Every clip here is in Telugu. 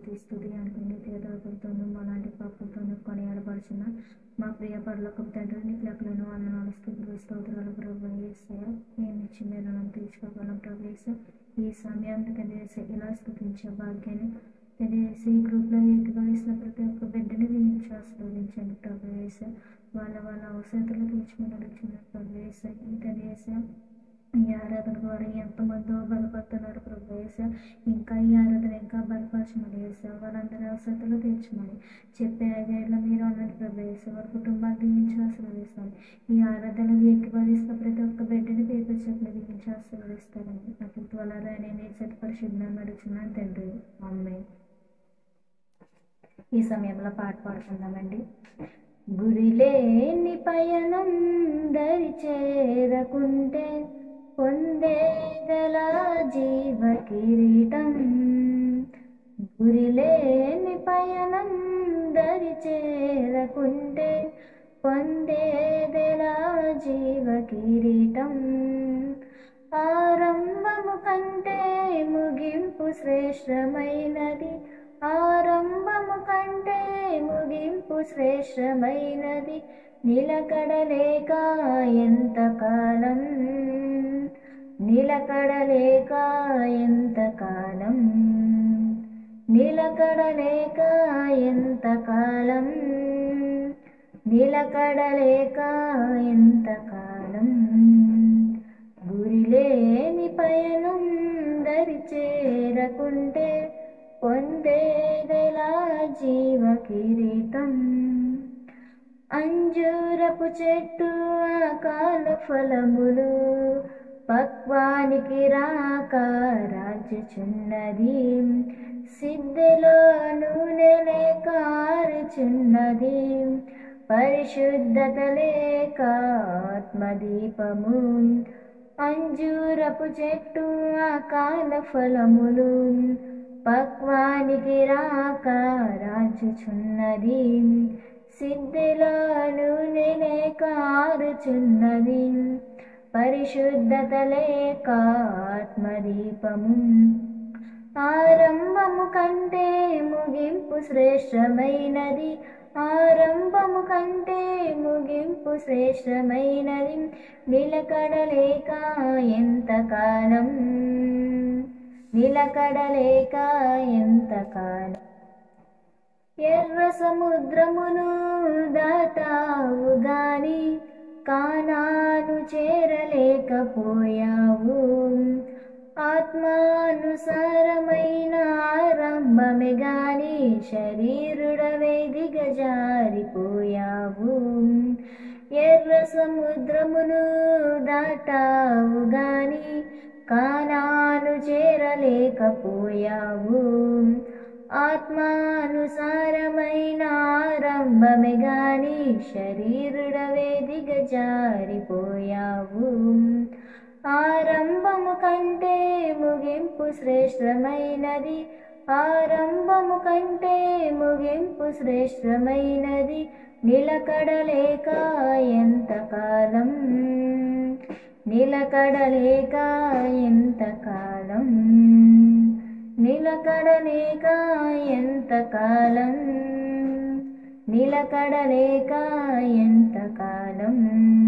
కీర్తి స్థుతి అనుకుని తీర్థతోనూ అలాంటి పాపలతోనూ కొనియాడబడుచున్న మా ప్రియ పరులకు తండ్రి నీకు లెక్కలను వందనాలు స్థుతులు స్తోత్రాలు ప్రభు యేసయ్య నేను ఇచ్చి మీరు నన్ను తీర్చుకోగలం ప్రభు యేసు ఈ సమయాన్ని తెలియజేసి ఇలా స్థుతించే భాగ్యాన్ని తెలియజేసి ఈ గ్రూప్లో ఏకీభవిస్తున్న ప్రతి ఒక్క బిడ్డని దీనికి ఆస్వాదించండి ప్రభు యేసు వాళ్ళ వాళ్ళ అవసరతలు తీర్చుకుని నడుచున్న ప్రభు యేసు తెలియజేసా ఈ ఆరాధన ద్వారా ఎంతమందో బలపడుతున్నారు ప్రభు యేసు ఇంకా ఈ ఆరాధన ఇంకా బలపరచమని వేసా వాళ్ళందరి అవసరతలు తీర్చమని చెప్పే ఐదేళ్ళ మీరు అన్నది ప్రభు యేసు వారి కుటుంబాన్ని దీవించి ఆశీర్వదిస్తాను ఈ ఆరాధన ఏకీభవిస్తున్న ప్రతి ఒక్క బిడ్డని పేపర్ చెట్లు దీవించి ఆశీర్వదిస్తారని నాకు త్వరలో నేను సత పరిశుద్ధం నడుచున్నాను తండ్రి అమ్మాయి ఈ సమయంలో పాట పాడుకుందామండి గురిలేని పయనం దరి చేరకుంటే పొందేదలా జీవ కిరీటం గురిలేని పయనం దరి చేరకుంటే పొందేదెలా జీవ కిరీటం ఆరంభము కంటే ముగింపు శ్రేష్టమైనది ఆరంభము కంటే ముగింపు శ్రేష్టమైనది నిలకడలేక ఎంతకాలం నిలకడలేక ఎంతకాలం నిలకడలేక ఎంతకాలం నిలకడలేక ఎంతకాలం గురిలేని పయనం దరి చేరకుంటే పొందేదెలా జీవ కిరీటం అంజూరపు చెట్టు ఆకాల ఫలములు పక్వానికి రాక రాజుచున్నది సిద్ధలో నూనె లేక ఆరుచున్నది పరిశుద్ధత లేక ఆత్మదీపము అంజూరపు చెట్టు ఆకాల ఫలములు పక్వానికి రాక రాజుచున్నది సిద్ధిలో నూనె లేక ఆరుచున్నది పరిశుద్ధత లేక ఆత్మదీపము ఆరంభము కంటే ముగింపు శ్రేష్టమైనది ఆరంభము కంటే ముగింపు శ్రేష్టమైనది నిలకడలేక ఎంతకాలం నిలకడలేక ఎంతకాలం ఎర్ర సముద్రమును దాటావు గాని కానాను చేరలేకపోయావు ఆత్మానుసారమైన ఆరంభమే గాని శరీరుడవే దిగజారిపోయావు ఎర్ర సముద్రమును దాటావు గాని కానాను చేరలేకపోయావు ఆత్మానుసారమైన ఆరంభమే గాని శరీరుడవే దిగజారిపోయావు ఆరంభము కంటే ముగింపు శ్రేష్టమైనది ఆరంభము కంటే ముగింపు శ్రేష్టమైనది నిలకడలేక ఎంతకాలం నిలకడలేక ఎంతకాలం నిలకడలేక ఎంతకాలం నిలకడలేక ఎంతకాలం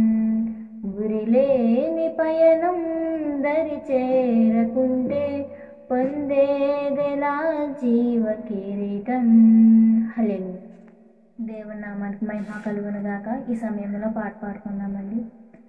గురిలేని పయనం దరి చేరకుంటే పొందేదెలా జీవ కిరీటం హలెలు దేవుని నామానికి మహిమ కలుగును గాక ఈ సమయంలో పాట పాడుకుందామండి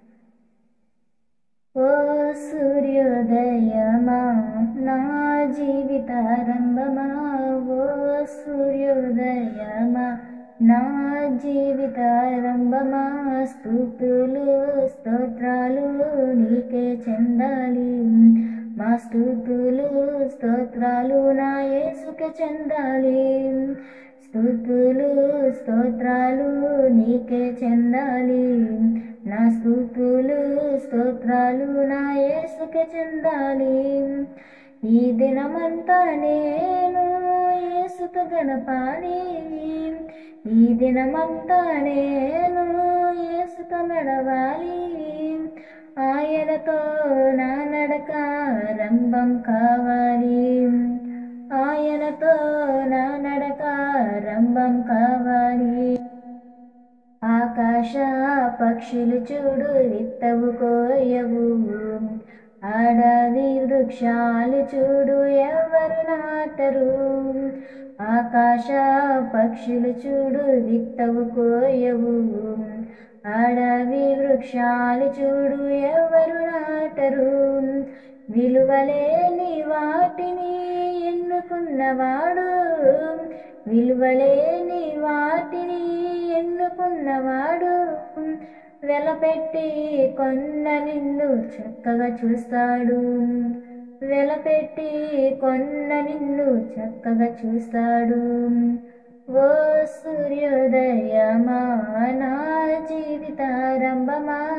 ఓ సూర్యోదయమా నా జీవితారంభమా ఓ సూర్యోదయమా నా జీవితారంభమా స్థుతులు స్తోత్రాలు నీకే చెందాలి మా స్థుతులు స్తోత్రాలు నా యేసుకే చెందాలి స్థుతులు స్తోత్రాలు నీకే చెందాలి నా స్థుతులు స్తోత్రాలు నా యేసుకే చెందాలి ఈ దినమంతా నేను యేసుతో గడపాలి ఈ దినమంతా నేను యేసుతో నడవాలి ఆయనతో నా నడక రంభం కావాలి ఆయనతో నా ప్రారంభం కావాలి ఆకాశ పక్షులు చూడు విత్తవు కోయవు అడవి వృక్షాలు చూడు ఎవరు నాటరు ఆకాశ పక్షులు చూడు విత్తవు కోయవు అడవి వృక్షాలు చూడు ఎవరు నాటరు విలువలేని వాటిని ఎన్నుకున్నవాడు విలువలేని వాటిని ఎన్నుకున్నవాడు వెలపెట్టి కొన్న నిన్ను చక్కగా చూస్తాడు వెలపెట్టి కొన్న నిన్ను చక్కగా చూస్తాడు ఓ సూర్యోదయమా నా జీవితారంభమా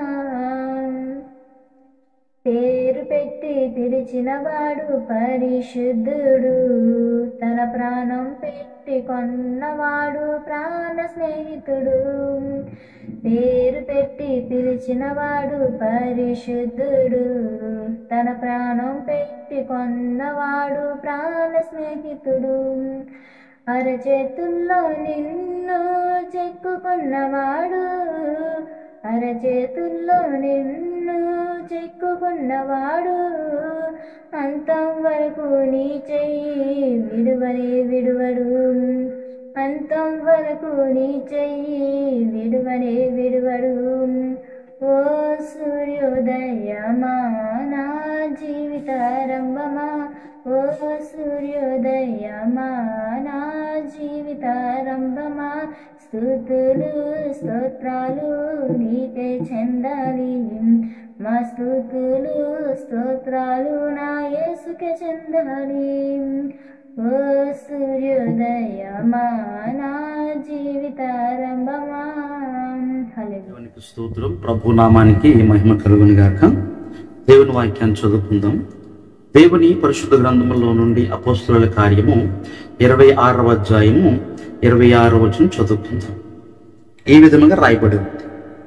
పేరు పెట్టి పిలిచినవాడు పరిశుద్ధుడు తన ప్రాణం పెట్టి కొన్నవాడు ప్రాణ స్నేహితుడు పేరు పెట్టి పిలిచినవాడు పరిశుద్ధుడు తన ప్రాణం పెట్టి కొన్నవాడు ప్రాణ స్నేహితుడు అరచేతుల్లో నిన్ను చెక్కుకున్నవాడు అరచేతుల్లో నిన్ను చెక్కుకున్నవాడు అంతం వరకు నీ చెయ్యి విడువనే విడువడు అంతం వరకు నీ చెయ్యి విడువనే విడువడు ఓ సూర్యోదయమా నా జీవితారంభమా ఓ సూర్యోదయమా నా జీవితారంభమా స్థుతులు స్తోత్రాలు నీకే చెందాలి మా స్థుతులు స్తోత్రాలు నా యేసుకే చెందాలి ఓ సూర్యోదయమా నా జీవితారంభమా హల్లెలూయా దేవునికి స్తోత్రం ప్రభు నామానికి మహిమ కలుగుని గాక దేవుని వాక్యాన్ని చదువుకుందాం దేవుని పరిశుద్ధ గ్రంథములో నుండి అపోస్తుల కార్యము ఇరవై ఆరవ అధ్యాయము ఇరవై ఆరవ వచనం చదువుకుందాం ఈ విధముగా రాయబడి ఉంది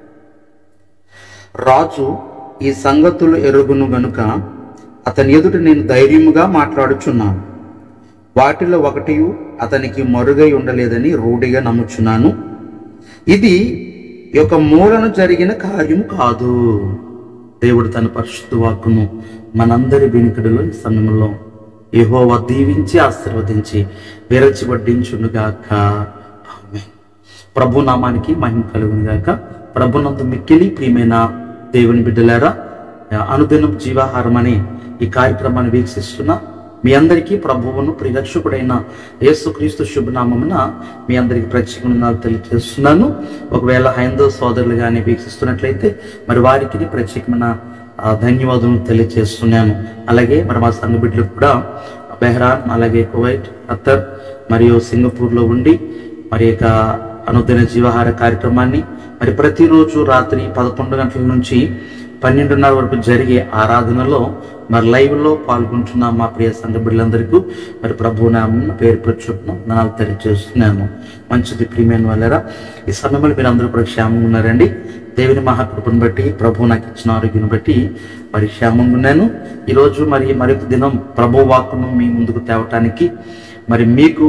రాజు ఈ సంగతులు ఎరుగును గనుక అతని ఎదుట నేను ధైర్యముగా మాట్లాడుచున్నాను వాటిలో ఒకటి అతనికి మరుగై ఉండలేదని రూఢిగా నమ్ముచున్నాను ఇది యొక్క మూలన జరిగిన కార్యము కాదు దేవుడు తన పరిశుద్ధ వాక్కును మనందరి వెనుకడిలో ఈ సమయంలో యెహోవా దీవించి ఆశీర్వదించి విరచి వడ్డించునుగాక ఆమేన్. ప్రభు నామానికి మహిమ కలుగును గాక ప్రభునందు మిక్కిలి ప్రియమైన దేవుని బిడ్డలారా అనుదినం జీవాహారం అనే ఈ కార్యక్రమాన్ని వీక్షిస్తున్న మీ అందరికీ ప్రభువును ప్రిరక్షకుడైన యేసుక్రీస్తు శుభనామమున మీ అందరికీ ప్రత్యేకంగా తెలియజేస్తున్నాను ఒకవేళ హైందవ సోదరులు కానీ వీక్షిస్తున్నట్లయితే మరి వారికి ప్రత్యేకమైన ఆ, ధన్యవాదం తెలియజేస్తున్నాను అలాగే మరి మా సంఘ బిడ్డలకు కూడా బెహ్రాన్ అలాగే కువైట్ ఖత్తర్ మరియు సింగపూర్లో ఉండి మరి యొక్క అనుదిన జీవాహార కార్యక్రమాన్ని మరి ప్రతిరోజు రాత్రి పదకొండు గంటల నుంచి పన్నెండున్నర వరకు జరిగే ఆరాధనలో మరి లైవ్ లో పాల్గొంటున్న మా ప్రియ సంఘ బిడ్డలందరికీ మరి ప్రభు నామం పేరు ప్రచురణ నాలు తెలియజేస్తున్నాను మంచిది ప్రియమైన వాళ్ళరా ఈ సమయంలో మీరు అందరూ కూడా క్షేమంగా ఉన్నారండి దేవుని మహాకృపను బట్టి ప్రభు నాకు ఇచ్చిన ఆరోగ్యం బట్టి మరి క్షేమంగా ఉన్నాను ఈరోజు మరి మరొక దినం ప్రభు వాక్కును మీ ముందుకు తేవటానికి మరి మీకు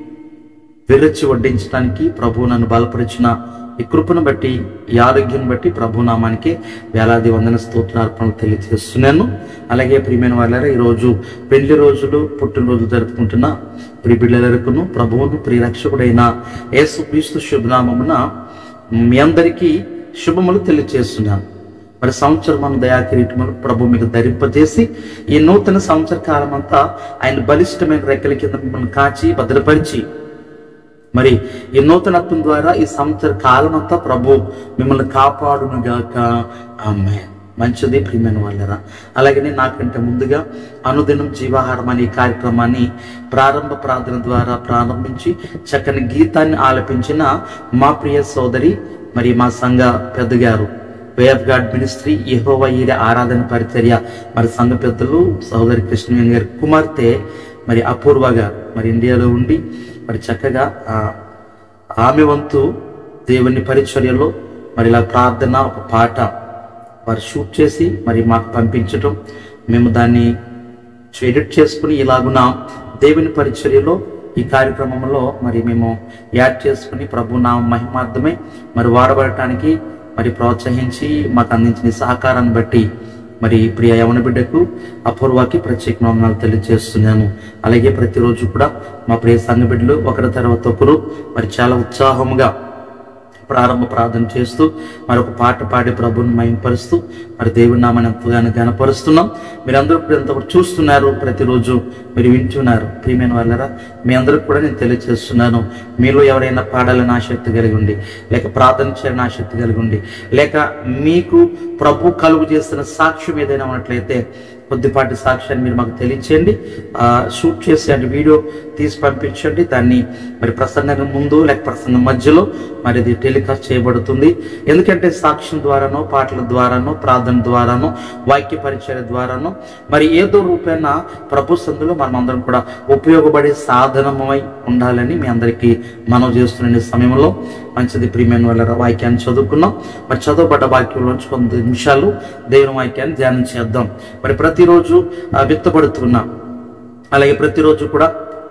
విరచి వడ్డించడానికి ప్రభు నన్ను బలపరిచిన ఈ కృపను బట్టి ఈ ఆరోగ్యం బట్టి ప్రభు నామానికి వేలాది వందన స్తోత్రార్పణలు తెలియజేస్తున్నాను అలాగే ప్రియమైన వాళ్ళారా ఈరోజు పెళ్లి రోజులు పుట్టినరోజు జరుపుకుంటున్న ప్రియ బిడ్డలకును ప్రభువును ప్రియరక్షకుడైన యేసు క్రీస్తు శుభనామమున మీ అందరికీ శుభములు తెలియజేస్తున్నాను మరి సంవత్సరం మన దయా కిరీటములు ప్రభు మీకు ధరింపజేసి ఈ నూతన సంవత్సర కాలం అంతా ఆయన బలిష్టమైన రెక్కల కింద మిమ్మల్ని కాచి భద్రపరిచి మరి ఈ నూతనత్వం ద్వారా ఈ సంవత్సర కాలం అంతా ప్రభు మిమ్మల్ని కాపాడునుగాక ఆమె మంచిది ప్రియమైన వాళ్ళరా అలాగనే నాకంటే ముందుగా అనుదినం జీవాహారం అనే ఈ కార్యక్రమాన్ని ప్రారంభ ప్రార్థన ద్వారా ప్రారంభించి చక్కని గీతాన్ని ఆలపించిన మా ప్రియ సోదరి మరి మా సంఘ పెద్దగారు way of God ministry Jehovah ఈరే ఆరాధన పరిచర్య మరి సంఘ పెద్దలు సహోదరి కృష్ణవేణి గారి కుమార్తె మరి అపూర్వగా మరి ఇండియాలో ఉండి మరి చక్కగా ఆ, ఆమె వంతు దేవుని పరిచర్యలో మరి ఇలా ప్రార్థన ఒక పాట వారు షూట్ చేసి మరి మాకు పంపించటం మేము దాన్ని ఎడిట్ చేసుకుని ఇలాగున దేవుని పరిచర్యలో ఈ కార్యక్రమంలో మరి మేము యాడ్ చేసుకుని ప్రభు నా మహిమార్థమై మరి వాడబడటానికి మరి ప్రోత్సహించి మాకు అందించిన ఈ సహకారాన్ని బట్టి మరి ప్రియ యవన బిడ్డకు అపూర్వకి ప్రత్యేక నామనాలు తెలియజేస్తున్నాను అలాగే ప్రతిరోజు కూడా మా ప్రియ సంఘ బిడ్డలు ఒకరి తర్వాత ఒకరు మరి చాలా ఉత్సాహముగా ప్రారంభ ప్రార్థన చేస్తూ మరొక పాట పాడి ప్రభుని మయంపరుస్తూ మరి దేవుని నామని ఎంతగానో గనపరుస్తున్నాం మీరందరూ ఇప్పుడు ఎంతవరకు చూస్తున్నారు ప్రతిరోజు మీరు వింటున్నారు ప్రియమైన వాళ్ళరా మీ అందరికి కూడా నేను తెలియజేస్తున్నాను మీలో ఎవరైనా పాడాలని ఆసక్తి కలిగి ఉండి లేక ప్రార్థన చేయాలని ఆసక్తి కలిగి ఉండి లేక మీకు ప్రభు కలుగు చేస్తున్న సాక్ష్యం ఏదైనా ఉన్నట్లయితే కొద్దిపాటి సాక్ష్యాన్ని మీరు మాకు తెలియచేయండి ఆ, షూట్ చేసి అంటే వీడియో తీసి పంపించండి దాన్ని మరి ప్రసంగం ముందు లేక ప్రసంగం మధ్యలో మరి ఇది టెలికాస్ట్ చేయబడుతుంది ఎందుకంటే సాక్ష్యం ద్వారానో పాటల ద్వారానో ప్రార్థన ద్వారానో వాక్య పరిచయ ద్వారానో మరి ఏదో రూపేణ ప్రభు సందులో మనం అందరం కూడా ఉపయోగపడే సాధనమై ఉండాలని మీ అందరికీ మనం చేస్తున్న ఈ సమయంలో మంచిది ప్రియమైన వాళ్ళ వాక్యాన్ని చదువుకున్నాం మరి చదవబడ్డ వాక్యంలోంచి కొన్ని నిమిషాలు దేవుని వాక్యాన్ని ధ్యానం చేద్దాం మరి ప్రతిరోజు ఆ, విత్తబడుతున్నా అలాగే ప్రతిరోజు కూడా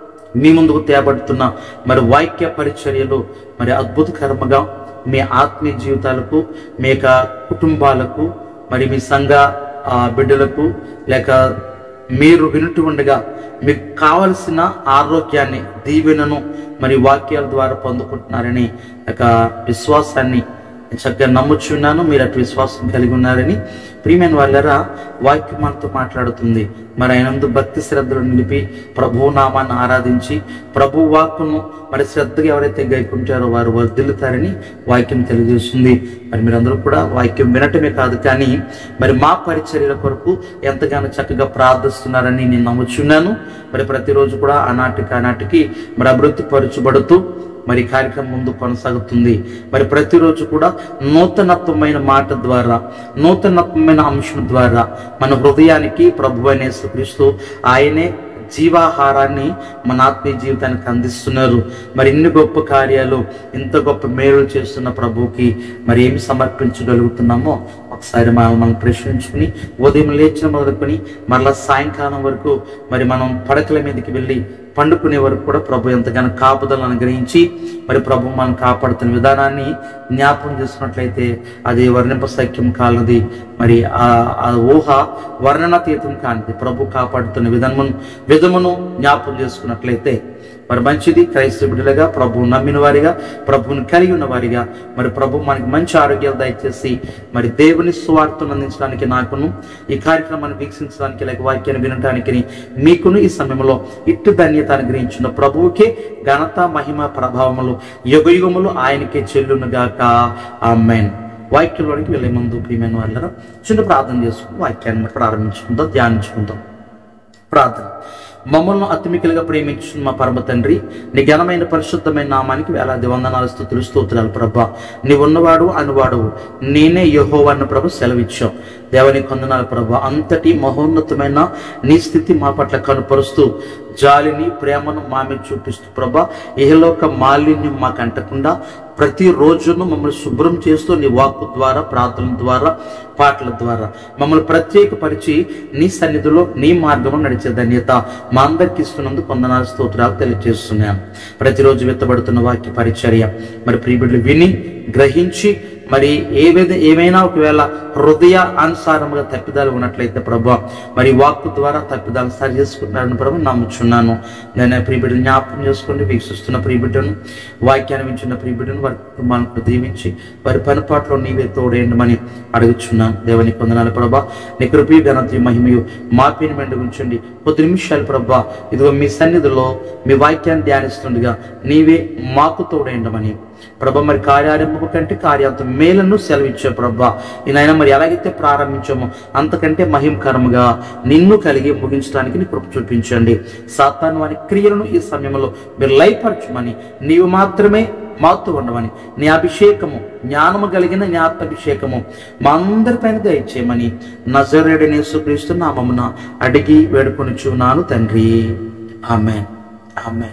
మీ ముందుకు తేబడుతున్న మరి వాక్య పరిచర్యలు మరి అద్భుతకరముగా మీ ఆత్మీయ జీవితాలకు మీ యొక్క కుటుంబాలకు మరి మీ సంఘ ఆ, బిడ్డలకు లేక మీరు వింటూ ఉండగా మీకు కావలసిన ఆరోగ్యాన్ని దీవెనను మరి వాక్యాల ద్వారా పొందుకుంటున్నారని ఒక విశ్వాసాన్ని చక్కగా నమ్ముచున్నాను మీరు అటు విశ్వాసం కలిగి ఉన్నారని ప్రియమైన వాళ్ళరా వాక్యం మనతో మాట్లాడుతుంది మరి ఆయనందు భక్తి శ్రద్ధలు నిలిపి ప్రభు నామాన్ని ఆరాధించి ప్రభు వాక్కును మరి శ్రద్ధగా ఎవరైతే గైకుంటారో వారు వర్ధిల్లుతారని వాక్యం తెలియజేస్తుంది మరి మీరందరూ కూడా వాక్యం వినటమే కాదు కానీ మరి మా పరిచర్యల కొరకు ఎంతగానో చక్కగా ప్రార్థిస్తున్నారని నేను నమ్ముచున్నాను మరి ప్రతిరోజు కూడా ఆనాటికి ఆనాటికి మరి అభివృద్ధి పరచబడుతూ మరి కార్యక్రమం ముందు కొనసాగుతుంది మరి ప్రతిరోజు కూడా నూతనత్వమైన మాట ద్వారా నూతనత్వమైన అంశం ద్వారా మన హృదయానికి ప్రభు అయిన యేసుక్రీస్తు ఆయనే జీవాహారాన్ని మన ఆత్మీయ జీవితానికి అందిస్తున్నారు మరి ఇన్ని గొప్ప కార్యాలు ఇంత గొప్ప మేలు చేస్తున్న ప్రభువుకి మరి ఏమి సమర్పించగలుగుతున్నామో ఒకసారి మనం మనం ప్రశ్నించుకుని ఉదయం లేచిన మొదలుకొని మరలా సాయంకాలం వరకు మరి మనం పడకల మీదకి వెళ్ళి పండుకునే వరకు కూడా ప్రభు ఎంతగానో కాపుదలను అనుగ్రహించి మరి ప్రభు మనం కాపాడుతున్న విధానాన్ని జ్ఞాపకం చేసుకున్నట్లయితే అది వర్ణింప సఖ్యం కాలది మరి ఆ ఆ ఊహ వర్ణనాతీతం కానిది ప్రభు కాపాడుతున్న విధమును విధమును జ్ఞాపకం చేసుకున్నట్లయితే మరి మంచిది క్రైస్తవ బిడ్డలుగా ప్రభువు నమ్మిన వారిగా ప్రభువుని కలిగి ఉన్న వారిగా మరి ప్రభు మనకి మంచి ఆరోగ్యాలు దయచేసి మరి దేవుని సువార్తను అందించడానికి నాకును ఈ కార్యక్రమాన్ని వీక్షించడానికి లేక వాక్యాన్ని వినడానికి మీకును ఈ సమయంలో ఇట్టు ధన్యత అనుగ్రహించిన ప్రభువుకే ఘనత మహిమ ప్రభావములు యుగ యుగములు ఆయనకే చెల్లునుగాక ఆమెన్ వాక్యంలోనికి వెళ్ళే ముందు ప్రియమైన వాళ్ళ చిన్న ప్రార్థన చేసుకుని వాక్యాన్ని ప్రారంభించుకుందాం ధ్యానించుకుందాం ప్రార్థన మమ్మల్ని అతిమికలుగా ప్రేమించిన మా పరమ తండ్రి నీ ఘనమైన పరిశుద్ధమైన నామానికి వేలాది వందనాలు స్థుతులు స్తోత్రాలు ప్రభా నీ ఉన్నవాడు అనువాడు నేనే యహో అన్న ప్రభు సెలవిచ్చావు దేవని కొందనాలు ప్రభా అంతటి మహోన్నతమైన నీ స్థితి మా పట్ల కనుపరుస్తూ జాలిని ప్రేమను మా మీద చూపిస్తూ ప్రభా ఇహలోక మాలిన్యం మాకు అంటకుండా ప్రతి రోజును మమ్మల్ని శుభ్రం చేస్తూ నీ వాక్కు ద్వారా ప్రార్థన ద్వారా పాటల ద్వారా మమ్మల్ని ప్రత్యేకపరిచి నీ సన్నిధిలో నీ మార్గంలో నడిచే ధన్యత మా అందరికి ఇస్తున్నందుకు కొందనాలు స్తోత్రాలు తెలియజేస్తున్నాను ప్రతిరోజు విత్తబడుతున్న వాక్య పరిచర్య మరి ప్రియబిడ్డలు విని గ్రహించి మరి ఏ విధ ఏమైనా ఒకవేళ హృదయ అనుసారముగా తప్పిదాలు ఉన్నట్లయితే ప్రభా మరి వాక్కు ద్వారా తప్పిదాలు సరి చేసుకుంటున్నారని ప్రభు నమ్ముచున్నాను నేను ప్రియబిడ్డను జ్ఞాపకం చేసుకోండి వీక్షిస్తున్న ప్రియబిడ్డను వాక్యాన్ని వింటున్న ప్రియబిడ్డను వారి కుటుంబాలను దీవించి వారి పనిపాట్లో నీవే తోడేయండమని అడుగుచున్నాను దేవుని కొందనాలు ప్రభా నీ కృపి ఘనత మహిమయు మా పేరు మెండు ఉంచండి కొద్ది నిమిషాలు ప్రభా ఇదిగో మీ సన్నిధిలో మీ వాక్యాన్ని ధ్యానిస్తుండగా నీవే మాకు తోడేయండమని ప్రభ మరి కార్యారంభము కంటే కార్యాంతం మేలను సెలవిచ్చే ప్రభ ఈయన మరి ఎలాగైతే ప్రారంభించామో అంతకంటే మహిమకరముగా నిన్ను కలిగి ముగించడానికి నీ కృప చూపించండి సాతాను వారి క్రియలను ఈ సమయంలో మీరు లయపరచమని నీవు మాత్రమే మాతో ఉండమని నీ అభిషేకము జ్ఞానము కలిగిన నీ ఆత్మాభిషేకము మా అందరిపైన దయచేయమని నజరేడని యేసుక్రీస్తు నామమున అడిగి వేడుకొనిచున్నాను తండ్రి ఆమెన్ ఆమెన్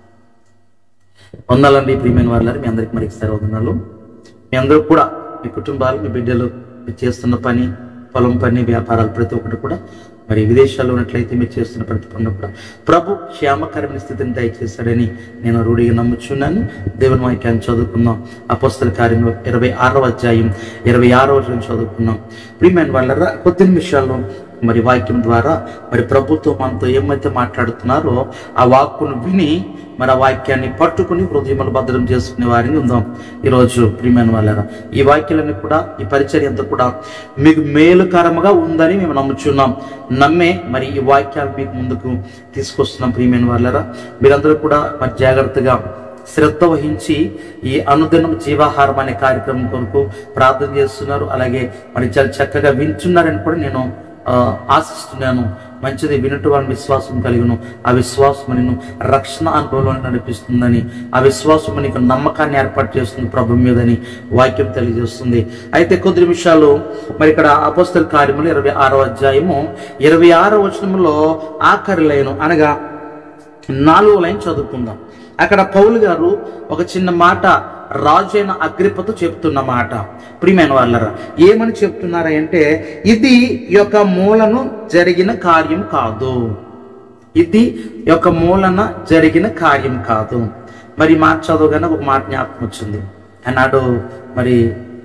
వందలండి ప్రియమైన వారు మీ అందరికి మరి ఇస్తారు వందనాలు మీ అందరూ కూడా మీ కుటుంబాలు మీ బిడ్డలు మీరు చేస్తున్న పని పొలం పని వ్యాపారాలు ప్రతి ఒక్కటి కూడా మరి విదేశాల్లో ఉన్నట్లయితే మీరు చేస్తున్న ప్రతి పనులు కూడా ప్రభు క్షేమకరమైన స్థితిని దయచేశాడని నేను రూఢిగా నమ్ముచున్నాను దేవుని వాక్యాన్ని చదువుకుందాం అపోస్తల కార్యంలో ఇరవై ఆరవ అధ్యాయం ఇరవై ఆరవ వచనం చదువుకున్నాం ప్రియమైన వాళ్ళ కొద్ది నిమిషాల్లో మరి వాక్యం ద్వారా మరి ప్రభుత్వం మనతో ఏమైతే మాట్లాడుతున్నారో ఆ వాక్కును విని మరి ఆ వాక్యాన్ని పట్టుకుని హృదయములు భద్రం చేసుకునే వారిని ఉందాం ఈరోజు ప్రియమైన వాళ్ళరా ఈ వాక్యాలన్నీ కూడా ఈ పరిచర్య అంతా కూడా మీకు మేలుకరముగా ఉందని మేము నమ్ముచున్నాం నమ్మే మరి ఈ వాక్యాలు మీకు ముందుకు తీసుకొస్తున్నాం ప్రియమైన వాళ్ళరా మీరందరూ కూడా మరి జాగ్రత్తగా శ్రద్ధ వహించి ఈ అనుదినం జీవాహారం అనే కార్యక్రమం కొరకు ప్రార్థన చేస్తున్నారు అలాగే మరి చాలా చక్కగా వింటున్నారని కూడా నేను ఆ, ఆశిస్తున్నాను మంచిది వినటువంటి విశ్వాసం కలిగిన ఆ విశ్వాసం నేను రక్షణ అనుభవంలో నడిపిస్తుందని ఆ విశ్వాసం నీకు నమ్మకాన్ని ఏర్పాటు చేస్తుంది ప్రభు మీదని వాక్యం తెలియజేస్తుంది అయితే కొద్ది నిమిషాలు మరి ఇక్కడ అపోస్తల కార్యములు ఇరవై ఆరో అధ్యాయము ఇరవై ఆరో వచనంలో ఆఖరి లైను అనగా నాలుగో లైన్ చదువుకుందాం అక్కడ పౌలు గారు ఒక చిన్న మాట రాజైన అగ్రిపతో చెప్తున్న మాట ప్రియమైన వాళ్ళరా ఏమని చెప్తున్నారా అంటే ఇది ఈ యొక్క మూలను జరిగిన కార్యం కాదు ఇది ఈ యొక్క మూలన జరిగిన కార్యం కాదు మరి ఈ మాట చదవగానే ఒక మాట జ్ఞాపకం వచ్చింది అన్నాడు మరి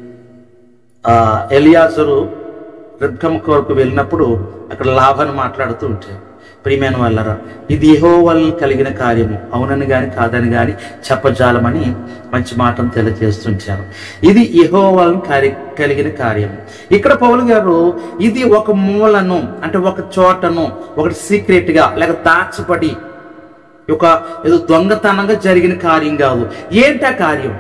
ఆ ఎలియాజరు రిబ్కమ్ కొరకు వెళ్ళినప్పుడు అక్కడ లాభాన్ని మాట్లాడుతూ ఉంటారు ప్రియమైన వాళ్ళరా ఇది యహో వల్ల కలిగిన కార్యము అవునని గాని కాదని గాని చెప్పజాలమని మంచి మాటను తెలియజేస్తుంటారు ఇది యహో వల్ల కార్య కలిగిన కార్యము ఇక్కడ పౌలు గారు ఇది ఒక మూలను అంటే ఒక చోటను ఒకటి సీక్రెట్ గా లేక దాచబడి ఒక ఏదో దొంగతనంగా జరిగిన కార్యం కాదు ఏంటి ఆ కార్యం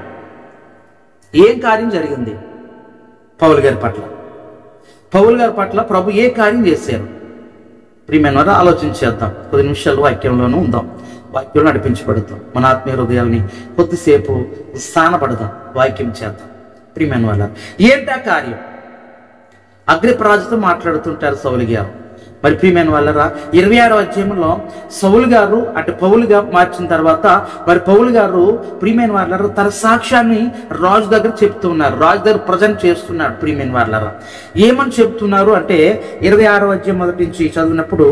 ఏం కార్యం జరిగింది పౌలు గారి పట్ల పౌలు గారి పట్ల ప్రభు ఏ కార్యం చేశారు ప్రియమైన వారు ఆలోచించేద్దాం కొద్ది నిమిషాలు వాక్యంలోనూ ఉందాం వాక్యం నడిపించబడతాం మన ఆత్మీయ హృదయాల్ని కొద్దిసేపు స్థానపడదాం వాక్యం చేద్దాం ప్రియమైన వాళ్ళ ఏంటా కార్యం అగ్రిప్రాజుతో మాట్లాడుతుంటారు సౌలు గారు మరి ప్రియమైన వాళ్ళరా ఇరవై ఆరో అధ్యాయంలో సౌలు గారు అంటే పౌలుగా మార్చిన తర్వాత మరి పౌలు గారు ప్రియమైన వాళ్ళరా తన సాక్ష్యాన్ని రాజు దగ్గర చెప్తూ ఉన్నారు రాజు దగ్గర ప్రజెంట్ చేస్తున్నాడు ప్రియమైన వాళ్ళరా ఏమని చెప్తున్నారు అంటే ఇరవై ఆరో అధ్యాయం మొదటి నుంచి చదివినప్పుడు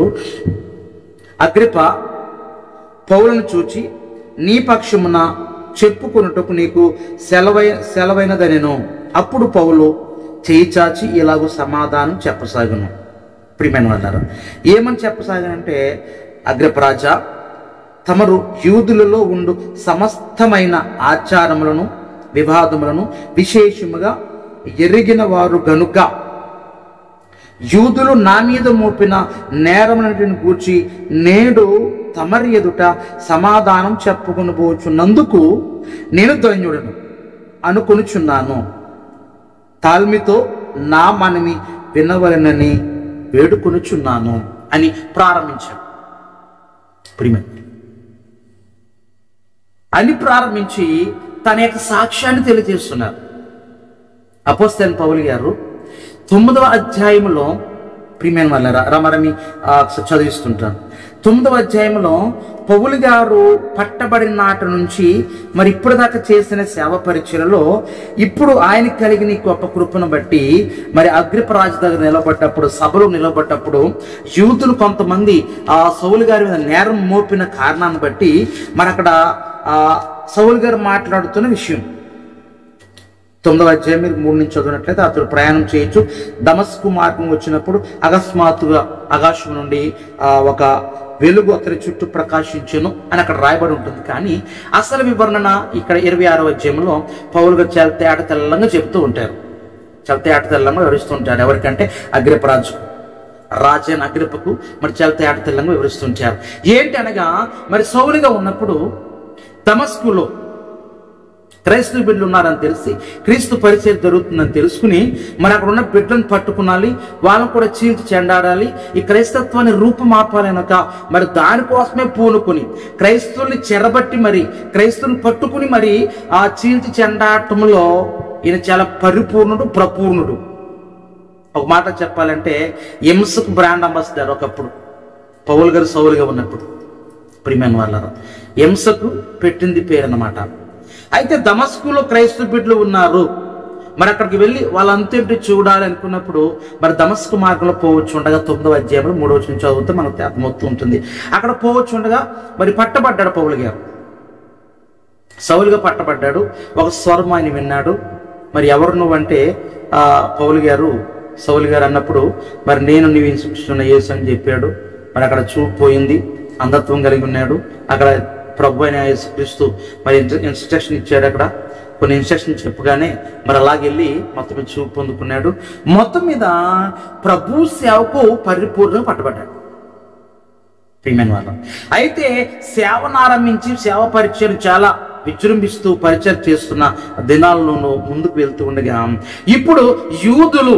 అగ్రిప పౌలను చూచి నీ పక్షమున చెప్పుకొనుటకు నీకు సెలవై సెలవైనదనెను అప్పుడు పౌలు చేయి చాచి ఇలాగూ సమాధానం చెప్పసాగును ప్రియమైన వాళ్ళారు ఏమని చెప్పసాగానంటే అగ్రపరాజా తమరు యూదులలో ఉండు సమస్తమైన ఆచారములను వివాదములను విశేషముగా ఎరిగిన వారు గనుక యూదులు నా మీద మోపిన నేరమునటిని గూర్చి నేడు తమరి ఎదుట సమాధానం చెప్పుకుని పోచున్నందుకు నేను ధన్యుడను అనుకొనుచున్నాను తాల్మితో నా మనవి వినవలనని వేడుకొనుచున్నాను అని ప్రారంభించాడు ప్రియమైన అని ప్రారంభించి తన యొక్క సాక్ష్యాన్ని తెలియజేస్తున్నారు అపోస్తైన పౌలు గారు తొమ్మిదవ అధ్యాయంలో ప్రియమైన వాళ్ళ రమరమి ఆ, చదివిస్తుంటాను తొమ్మిదవ అధ్యాయంలో పౌలు గారు పట్టబడిన నాటి నుంచి మరి ఇప్పటిదాకా చేసిన సేవ పరిచయలో ఇప్పుడు ఆయన కలిగిన ఈ గొప్ప కృపను బట్టి మరి అగ్రిపరాజు దగ్గర నిలబడ్డప్పుడు సభలో నిలబడ్డప్పుడు యూతులు కొంతమంది ఆ సౌలు గారి మీద నేరం మోపిన కారణాన్ని బట్టి మరి అక్కడ ఆ సౌలు గారు మాట్లాడుతున్న విషయం తొమ్మిదవ అధ్యాయం మీరు మూడు నుంచి చదివినట్లయితే అతడు ప్రయాణం చేయొచ్చు దమస్కు మార్గం వచ్చినప్పుడు అకస్మాత్తుగా ఆకాశం నుండి ఆ, ఒక వెలుగు అతని చుట్టూ ప్రకాశించెను అని అక్కడ రాయబడి ఉంటుంది కానీ అసలు వివరణ ఇక్కడ ఇరవై ఆరో అధ్యాయంలో పౌలు గారు చాలా తేట తెల్లంగా చెబుతూ ఉంటారు చాలా తేట తెల్లంగా వివరిస్తుంటారు ఎవరికంటే అగ్రిపరాజు రాజైన అగ్రిపకు మరి చాలా తేట తెల్లంగా వివరిస్తుంటారు ఏంటి అనగా మరి సౌలుగా ఉన్నప్పుడు దమస్కులో క్రైస్తవ బిడ్డలు ఉన్నారని తెలిసి క్రీస్తు పరిచయం జరుగుతుందని తెలుసుకుని మరి అక్కడ ఉన్న బిడ్డలను పట్టుకునాలి వాళ్ళని కూడా చీల్చి చెండాడాలి ఈ క్రైస్తత్వాన్ని రూపుమాపాలనక మరి దానికోసమే పూనుకొని క్రైస్తవుల్ని చెరబట్టి మరి క్రైస్తవుని పట్టుకుని మరి ఆ చీల్చి చెండాటంలో ఈయన చాలా పరిపూర్ణుడు ప్రపూర్ణుడు ఒక మాట చెప్పాలంటే ఎంసుకు బ్రాండ్ అంబాసిడర్ ఒకప్పుడు పౌల్ గారు సౌలుగా ఉన్నప్పుడు ప్రియమైన వాళ్ళ ఎంసకు పెట్టింది పేరు అన్నమాట అయితే దమస్కులో క్రైస్తవ బిడ్డలు ఉన్నారు మరి అక్కడికి వెళ్ళి వాళ్ళంతేంటి చూడాలి అనుకున్నప్పుడు మరి దమస్కు మార్గంలో పోవచ్చు ఉండగా తొమ్మిదవ అధ్యాయంలో మూడవ వచ్చిన చదివితే మనకు అర్థమవుతూ ఉంటుంది అక్కడ పోవచ్చు ఉండగా మరి పట్టబడ్డాడు పౌలు గారు సౌలుగా పట్టబడ్డాడు ఒక స్వరం ఆయన విన్నాడు మరి ఎవరు నువ్వంటే ఆ పౌలు గారు సౌలు గారు అన్నప్పుడు మరి నేను నీవు ఇన్స్ట్రక్షన్ యేసు అని చెప్పాడు మరి అక్కడ చూపు పోయింది అంధత్వం కలిగి ఉన్నాడు అక్కడ ప్రభు అయిన యేసుక్రీస్తు మరి ఇన్స్ట్ర- ఇన్స్ట్రక్షన్ ఇచ్చాడు అక్కడ కొన్ని ఇన్స్ట్రక్షన్ చెప్పగానే మరి అలాగెళ్ళి మొత్తం మీద చూపు పొందుకున్నాడు మొత్తం మీద ప్రభు సేవకు పరిపూర్ణంగా పట్టబడ్డాడు ప్రియమైన వాళ్ళం అయితే సేవను ఆరంభించి సేవ పరిచయం చాలా విజృంభిస్తూ పరిచయం చేస్తున్న దినాల్లోనూ ముందుకు వెళ్తూ ఉండగా ఇప్పుడు యూదులు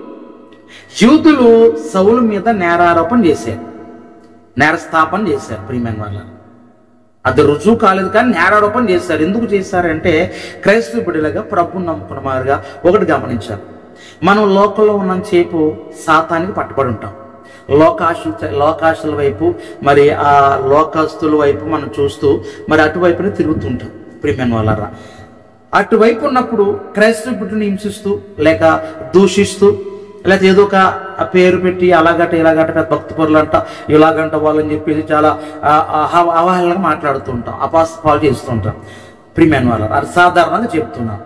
యూదులు సౌలు మీద నేరారోపణ చేశారు నేరస్థాపన చేశారు ప్రియమైన వాళ్ళ అది రుజువు కాలేదు కానీ నేరారోపణ చేశారు ఎందుకు చేశారంటే క్రైస్తవ బిడ్డలుగా ప్రభుని నమ్ముకున్న మారుగా ఒకటి గమనించారు మనం లోకంలో ఉన్నంత సేపు సాతానికి పట్టుబడి ఉంటాం లోకాశ లోకాశల వైపు మరి ఆ లోకస్తుల వైపు మనం చూస్తూ మరి అటువైపునే తిరుగుతుంటాం ప్రియమైన వాళ్ళరా అటువైపు ఉన్నప్పుడు క్రైస్తవ బిడ్డను హింసిస్తూ లేక దూషిస్తూ లేకపోతే ఏదో ఒక ఆ పేరు పెట్టి అలాగట ఇలాగట పెద్ద భక్తి పరులు అంట ఇలాగంట వాళ్ళని చెప్పేసి చాలా ఆ, అహ- అవహేళనగా మాట్లాడుతూ ఉంటాం అపాస్ పాలు చేస్తూ ఉంటాం ప్రియమైన వాళ్ళ అది సాధారణంగా చెప్తున్నాం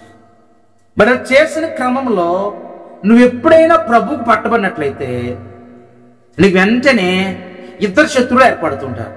మరి అది చేసిన క్రమంలో నువ్వు ఎప్పుడైనా ప్రభువుకు పట్టబడినట్లయితే నీకు వెంటనే ఇద్దరు శత్రువులు ఏర్పడుతుంటారు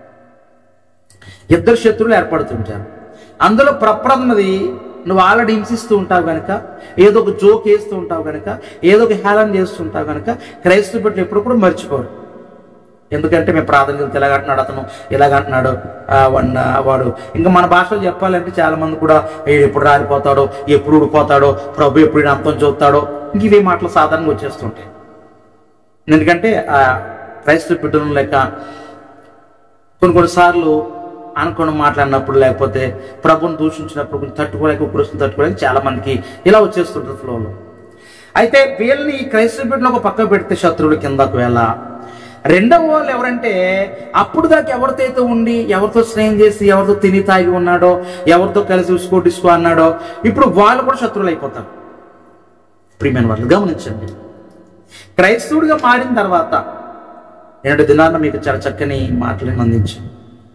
ఇద్దరు శత్రువులు ఏర్పడుతుంటారు అందులో ప్రప్రథమది నువ్వు ఆల్రెడీ హింసిస్తూ ఉంటావు కనుక ఏదో ఒక జోక్ వేస్తూ ఉంటావు కనుక ఏదో ఒక హేళన చేస్తుంటావు కనుక క్రైస్తవ బిడ్డలు ఎప్పుడు కూడా మర్చిపోరు ఎందుకంటే మేము ప్రార్థన చేస్తే ఇలాగంటున్నాడు అతను ఇలాగంటున్నాడు ఆ, వన్న వాడు ఇంకా మన భాషలో చెప్పాలంటే చాలా మంది కూడా "వీడు ఎప్పుడు రాలిపోతాడో ఎప్పుడు ఊడిపోతాడో ప్రభు ఎప్పుడు ఈయన అంతం చూస్తాడో ఇంక ఇవే మాటలు సాధారణంగా వచ్చేస్తుంటాయి ఎందుకంటే ఆ క్రైస్తవ బిడ్డలు లేక కొన్ని కొన్నిసార్లు అనుకుని మాట్లాడినప్పుడు లేకపోతే ప్రభుని దూషించినప్పుడు కొంచెం తట్టుకోలేక ఉప్పురుస్తుంది తట్టుకోలేక చాలా మందికి ఇలా వచ్చేస్తుంటుంది ఫ్లోలో అయితే వీళ్ళని ఈ క్రైస్తవ బిడ్డలు ఒక పక్క పెడితే శత్రువుల కిందకు వెళ్ళ రెండవ వాళ్ళు ఎవరంటే అప్పుడు దాకా ఎవరితో అయితే ఉండి ఎవరితో స్నేహం చేసి ఎవరితో తిని తాగి ఉన్నాడో ఎవరితో కలిసి ఉసుకో డిస్కో అన్నాడో ఇప్పుడు వాళ్ళు కూడా శత్రువులు అయిపోతారు ప్రియమైన వాళ్ళు గమనించండి క్రైస్తవుడిగా మారిన తర్వాత రెండు దినాల్లో మీకు చాలా చక్కని మాటలను అందించాను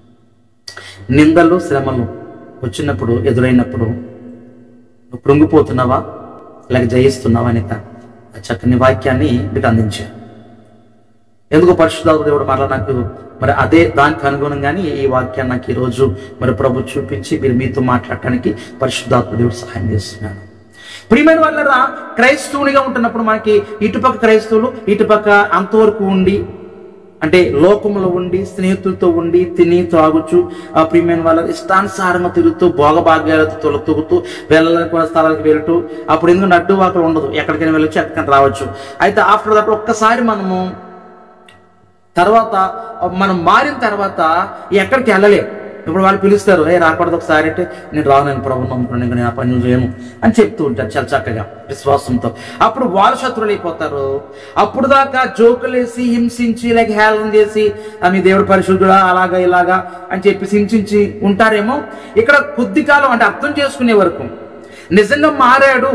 నిందలు శ్రమలు వచ్చినప్పుడు ఎదురైనప్పుడు నువ్వు కృంగిపోతున్నావా లేక జయిస్తున్నావా అనే తా- ఆ చక్కని వాక్యాన్ని మీకు అందించాను ఎందుకు పరిశుద్ధాత్మ దేవుడు మరలా నాకు మరి అదే దానికి అనుగుణంగానే ఈ వాక్యాన్ని నాకు ఈరోజు మరి ప్రభు చూపించి మీరు మీతో మాట్లాడటానికి పరిశుద్ధాత్మ దేవుడు సహాయం చేస్తున్నాడు ప్రియమైన వాళ్ళరా క్రైస్తవునిగా ఉంటున్నప్పుడు మనకి ఇటుపక్క క్రైస్తవులు ఇటుపక్క అంతవరకు ఉండి అంటే లోకంలో ఉండి స్నేహితులతో ఉండి తిని తాగుచు ఆ ప్రియమైన వాళ్ళ ఇష్టానుసారంగా తిరుగుతూ భోగభాగ్యాలతో తొలతూగుతూ వెళ్ళాలనుకున్న స్థలాలకు వెళ్తూ అప్పుడు ఎందుకు నడ్డు వాకలు ఉండదు ఎక్కడికైనా వెళ్ళొచ్చు ఎక్కడికైనా రావచ్చు అయితే ఆఫ్టర్ దట్ ఒక్కసారి మనము తర్వాత మనం మారిన తర్వాత ఎక్కడికి వెళ్ళలేం ఇప్పుడు వాళ్ళు పిలుస్తారు ఏ రాకూడదు ఒకసారి అంటే నేను రాను నేను ప్రభు నమ్ముకున్నాను ఇంకా నేను ఆ పనులు చేయను అని చెప్తూ ఉంటారు చాలా చక్కగా విశ్వాసంతో అప్పుడు వాళ్ళు శత్రువులు అయిపోతారు అప్పుడు దాకా జోకులేసి హింసించి లేక హేళన చేసి "ఆ, మీ దేవుడు పరిశుద్ధుడా అలాగా ఇలాగా అని చెప్పి హింసించి ఉంటారేమో ఇక్కడ కొద్ది కాలం అంటే అర్థం చేసుకునే వరకు నిజంగా మారాడు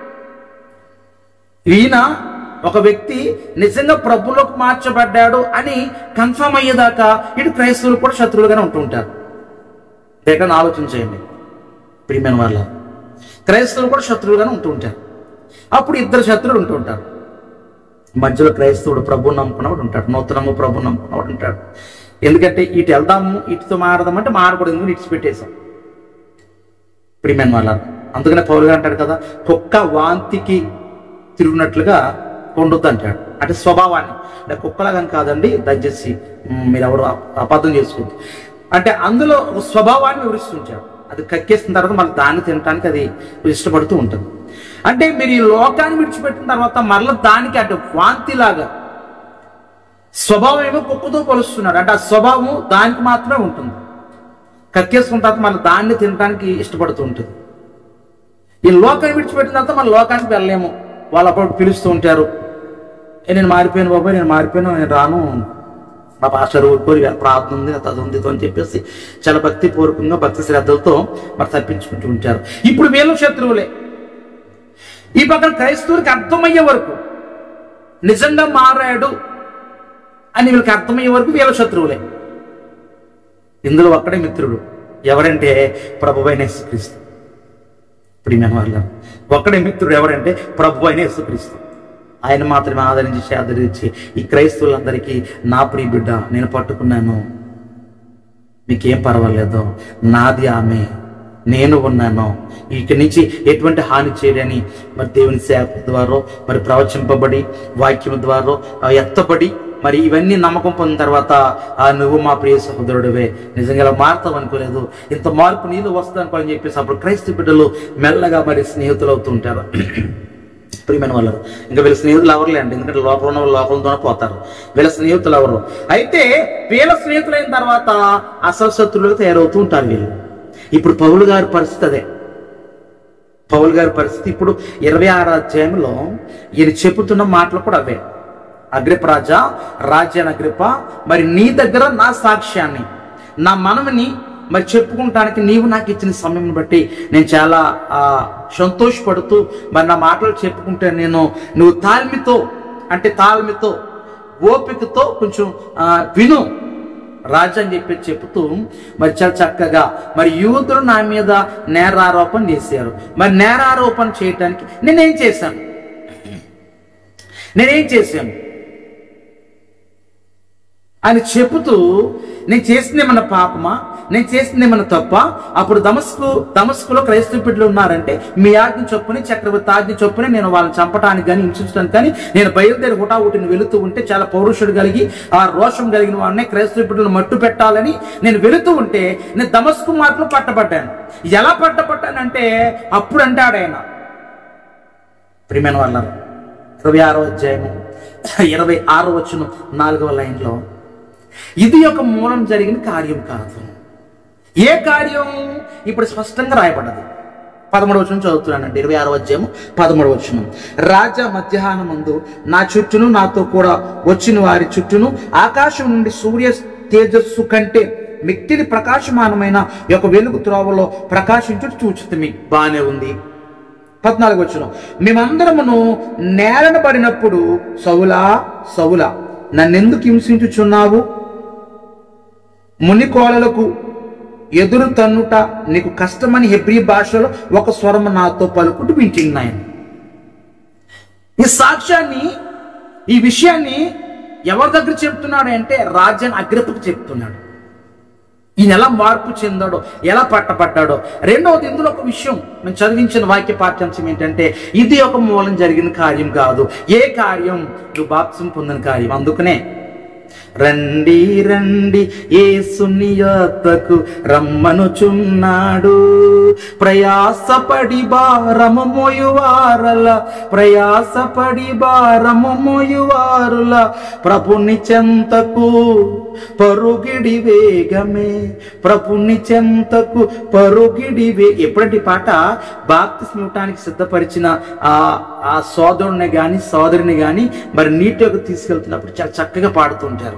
ఈయన ఒక వ్యక్తి నిజంగా ప్రభులోకి మార్చబడ్డాడు అని కన్ఫర్మ్ అయ్యేదాకా ఇటు క్రైస్తవులు కూడా శత్రువులుగానే ఉంటూ ఉంటారు ఎక్కడ ఆలోచన చేయండి ప్రియమైన వాళ్ళ క్రైస్తవులు కూడా శత్రువులుగానే ఉంటూ ఉంటారు అప్పుడు ఇద్దరు శత్రువులు ఉంటూ ఉంటారు మధ్యలో క్రైస్తవుడు ప్రభు నమ్ముకున్నవాడు ఉంటాడు నూతనము ప్రభు నమ్ముకున్నవాడు ఉంటాడు ఎందుకంటే ఇటు వెళ్దాము ఇటుతో మారదాం అంటే మారకూడదు ఎందుకంటే ఇటు పెట్టేశాం ప్రియమైన వాళ్ళ అందుకనే పౌరుగా అంటాడు కదా కుక్క వాంతికి తిరుగునట్లుగా ఉండొద్దు అంటాడు అంటే స్వభావాన్ని అంటే కుక్కలాగని కాదండి దయచేసి మ్, మీరు ఎవరు అప- అబద్ధం చేసుకోవద్దు అంటే అందులో ఒక స్వభావాన్ని వివరిస్తుంటాడు అది కక్కేసిన తర్వాత మళ్ళీ దాన్ని తినడానికి అది ఇష్టపడుతూ ఉంటుంది అంటే మీరు ఈ లోకాన్ని విడిచిపెట్టిన తర్వాత మరలా దానికి అంటే వాంతిలాగా స్వభావం ఏమో కుక్కతో పోలుస్తున్నాడు అంటే ఆ స్వభావం దానికి మాత్రమే ఉంటుంది కక్కేసుకున్న తర్వాత మళ్ళీ దాన్ని తినడానికి ఇష్టపడుతూ ఉంటుంది ఈ లోకాన్ని విడిచిపెట్టిన తర్వాత మన లోకానికి వెళ్ళలేము వాళ్ళు అప్పుడు పిలుస్తూ ఉంటారు "ఏ, నేను మారిపోయాను బాబాయ్ నేను మారిపోయాను నేను రాను మా పాస్టర్ ఊరుకోరి ఇవాళ ప్రార్థన ఉంది అది ఉంది ఇది అని చెప్పేసి చాలా భక్తి పూర్వకంగా భక్తి శ్రద్ధలతో మరి తప్పించుకుంటూ ఉంటారు ఇప్పుడు వీళ్ళు శత్రువులే ఈ పక్కన క్రైస్తవుడికి అర్థమయ్యే వరకు నిజంగా మారాడు అని వీళ్ళకి అర్థమయ్యే వరకు వీళ్ళ శత్రువులే ఇందులో ఒక్కడే మిత్రుడు ఎవరంటే ప్రభు అయిన యేసుక్రీస్తు ప్రియమైన వాళ్ళ ఒక్కడే మిత్రుడు ఎవరంటే ప్రభు అయిన యేసుక్రీస్తు ఆయన మాత్రమే ఆదరించి ఆదరించి ఈ క్రైస్తవులందరికీ నా ప్రియ బిడ్డ నేను పట్టుకున్నాను మీకేం పర్వాలేదు నాది ఆమె నేను ఉన్నాను ఇక నుంచి ఎటువంటి హాని చేయలేని మరి దేవుని సేవ ద్వారా మరి ప్రవచింపబడి వాక్యం ద్వారా ఆ, ఎత్తబడి మరి ఇవన్నీ నమ్మకం పొందిన తర్వాత ఆ నువ్వు మా ప్రియ సహోదరుడివే నిజంగా ఇలా మారుతావు అనుకోలేదు ఇంత మార్పు నీళ్ళు వస్తుంది అనుకోని చెప్పేసి అప్పుడు క్రైస్తవ బిడ్డలు మెల్లగా మరి స్నేహితులు అవుతూ ఉంటారు ప్రియమైన వాళ్ళు ఇంకా వీళ్ళ స్నేహితులు ఎవరులే అండి ఎందుకంటే లోపల ఉన్న వాళ్ళు లోపలతోనే పోతారు వీళ్ళ స్నేహితులు ఎవరు అయితే వీళ్ళ స్నేహితులైన తర్వాత అసలు శత్రువులుగా తయారవుతూ ఉంటారు వీళ్ళు ఇప్పుడు పౌలు గారి పరిస్థితి అదే పౌలు గారి పరిస్థితి ఇప్పుడు ఇరవై ఆరు అధ్యాయంలో ఈయన చెబుతున్న మాటలు కూడా అవే అగ్రిప రాజా రాజ్యాన్ అగ్రిప మరి నీ దగ్గర నా సాక్ష్యాన్ని నా మనవిని మరి చెప్పుకుంటానికి నీవు నాకు ఇచ్చిన సమయం బట్టి నేను చాలా ఆ, సంతోషపడుతూ మరి నా మాటలు చెప్పుకుంటే నేను నువ్వు తాల్మితో అంటే తాల్మితో ఓపికతో కొంచెం ఆ, విను రాజు అని చెప్పి చెబుతూ మరి చాలా చక్కగా మరి యూదులు నా మీద నేరారోపణ చేశారు మరి నేరారోపణ చేయటానికి నేనేం చేశాను నేనేం చేశాను అని చెబుతూ నేను చేసింది ఏమన్నా పాపమా నేను చేసింది ఏమన్నా తప్ప అప్పుడు దమస్కు దమస్కులో క్రైస్తవ బిడ్డలు ఉన్నారంటే మీ ఆజ్ఞ చొప్పుని చక్రవర్తి ఆజ్ఞ చొప్పుని నేను వాళ్ళని చంపడానికి కానీ హింసించడానికి కానీ నేను బయలుదేరి హుటాహుటిని వెళుతూ ఉంటే చాలా పౌరుషుడు కలిగి ఆ రోషం కలిగిన వాడిని క్రైస్తవ బిడ్డలు మట్టు పెట్టాలని నేను వెళుతూ ఉంటే నేను దమస్కు మార్పులు పట్టబడ్డాను ఎలా పట్టబడ్డానంటే అప్పుడు అంటాడు ఆయన ప్రియమైన వాళ్ళ ఇరవై ఆరో అధ్యాయము ఇరవై ఆరో వచ్చిన నాలుగవ లైన్లో ఇది ఒక మూలం జరిగిన కార్యం కాదు ఏ కార్యం ఇప్పుడు స్పష్టంగా రాయబడ్డది పదమూడు వచ్చిన చదువుతున్నానండి ఇరవై ఆరో అధ్యాయము పదమూడు వచ్చిన రాజా మధ్యాహ్నం ముందు నా చుట్టూను నాతో కూడా వచ్చిన వారి చుట్టూను ఆకాశం నుండి సూర్య తేజస్సు కంటే మిక్కిలి ప్రకాశమానమైన ఒక వెలుగు త్రోవలో ప్రకాశించుట చూచుతుంది బానే ఉంది పద్నాలుగు వచ్చిన మేమందరమును నేలన పడినప్పుడు సౌలా సౌలా నన్నెందుకు హింసించుచున్నావు మునికోలలకు ఎదురు తన్నుట నీకు కష్టమని హెబ్రీ భాషలో ఒక స్వరము నాతో పలుకుడు వింటున్నాయని ఈ సాక్ష్యాన్ని ఈ విషయాన్ని ఎవరి దగ్గర చెప్తున్నాడు అంటే రాజ్యాన్ని అగ్రతకు చెప్తున్నాడు ఈయన ఎలా మార్పు చెందాడో ఎలా పట్టపడ్డాడో రెండవది ఇందులో ఒక విషయం నేను చదివించిన వాక్య పాఠ్యాంశం ఏంటంటే ఇది ఒక మూలం జరిగిన కార్యం కాదు ఏ కార్యం నువ్వు బాప్సం పొందిన కార్యం అందుకనే రండి రండి ఏసుని యొద్దకు రమ్మనుచున్నాడు ప్రయాసపడి భారము మోయువారల ప్రయాసపడి భారము మోయువారుల ప్రభుని చెంతకు పరుగిడి వేగమే ప్రభుని చెంతకు పరుగిడి వే ఎప్పుడంటే ఈ పాట బాప్తిస్మ ఇవ్వటానికి సిద్ధపరిచిన ఆ ఆ సోదరుని గాని సోదరిని గాని మరి నీటికి తీసుకెళ్తున్నప్పుడు చాలా చక్కగా పాడుతుంటారు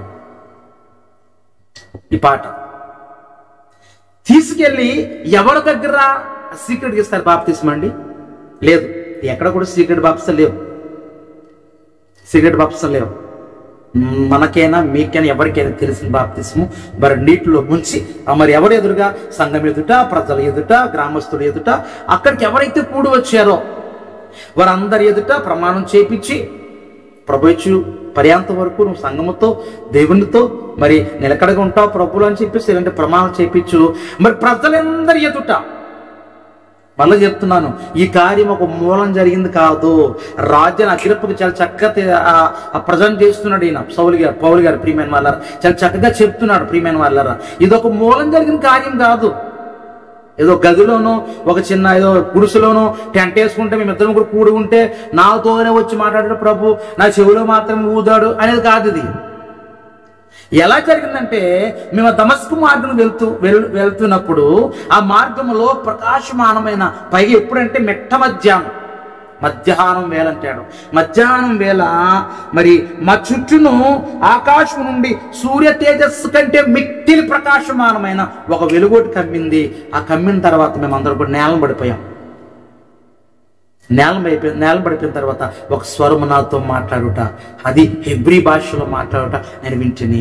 ఈ పాట తీసుకెళ్ళి ఎవరి దగ్గర సీక్రెట్ ఇస్తారు బాప్తిస్మ అండి లేదు ఎక్కడ కూడా సీక్రెట్ బాప్స్ లేవు సీక్రెట్ బాప్స్ లేవు మనకైనా మీకైనా ఎవరికైనా తెలిసిన బాప్తిస్ము మరి నీటిలో ముంచి ఆ మరి ఎవరు ఎదురుగా సంఘం ఎదుట ప్రజల ఎదుట గ్రామస్తుల ఎదుట అక్కడికి ఎవరైతే కూడి వచ్చారో వారందరి ఎదుట ప్రమాణం చేపించి ప్రభుత్వ పర్యాంత వరకు నువ్వు సంఘముతో దేవునితో మరి నిలకడగా ఉంటావు ప్రభులు అని చెప్పేసి ఇలాంటి ప్రమాణం చేపించు మరి ప్రజలందరి ఎదుట మళ్ళీ చెప్తున్నాను ఈ కార్యం ఒక మూలం జరిగింది కాదు రాజ్యాన్ని అగ్రప్పకి చాలా చక్కగా ప్రజెంట్ చేస్తున్నాడు ఈయన సౌలు గారు పౌలు గారు ప్రియమైన వాళ్ళారా చాలా చక్కగా చెప్తున్నాడు ప్రియమైన వాళ్ళారా ఇది ఒక మూలం జరిగిన కార్యం కాదు ఏదో గదిలోనో ఒక చిన్న ఏదో గుడిసెలోనో టెంట్ వేసుకుంటే మేమిద్దరం కూడా కూడి ఉంటే నాతోనే వచ్చి మాట్లాడాడు ప్రభు నా చెవిలో మాత్రం ఊదాడు అనేది కాదు ఇది ఎలా జరిగిందంటే మేము ఆ దమస్కు మార్గం వెళ్తూ వెళ్ వెళ్తున్నప్పుడు ఆ మార్గంలో ప్రకాశమానమైన పైగా ఎప్పుడంటే మెట్ట మధ్యాహ్నం మధ్యాహ్నం వేళ అంటాడు మధ్యాహ్నం వేళ మరి మా చుట్టూను ఆకాశం నుండి సూర్య తేజస్సు కంటే మిక్కిలి ప్రకాశమానమైన ఒక వెలుగోటి కమ్మింది ఆ కమ్మిన తర్వాత మేము అందరం కూడా నేలం పడిపోయాం నేల అయిపోయిన నేల పడిపోయిన తర్వాత ఒక స్వరము నాతో మాట్లాడుట అది హెబ్రీ భాషలో మాట్లాడుట నేను వింటిని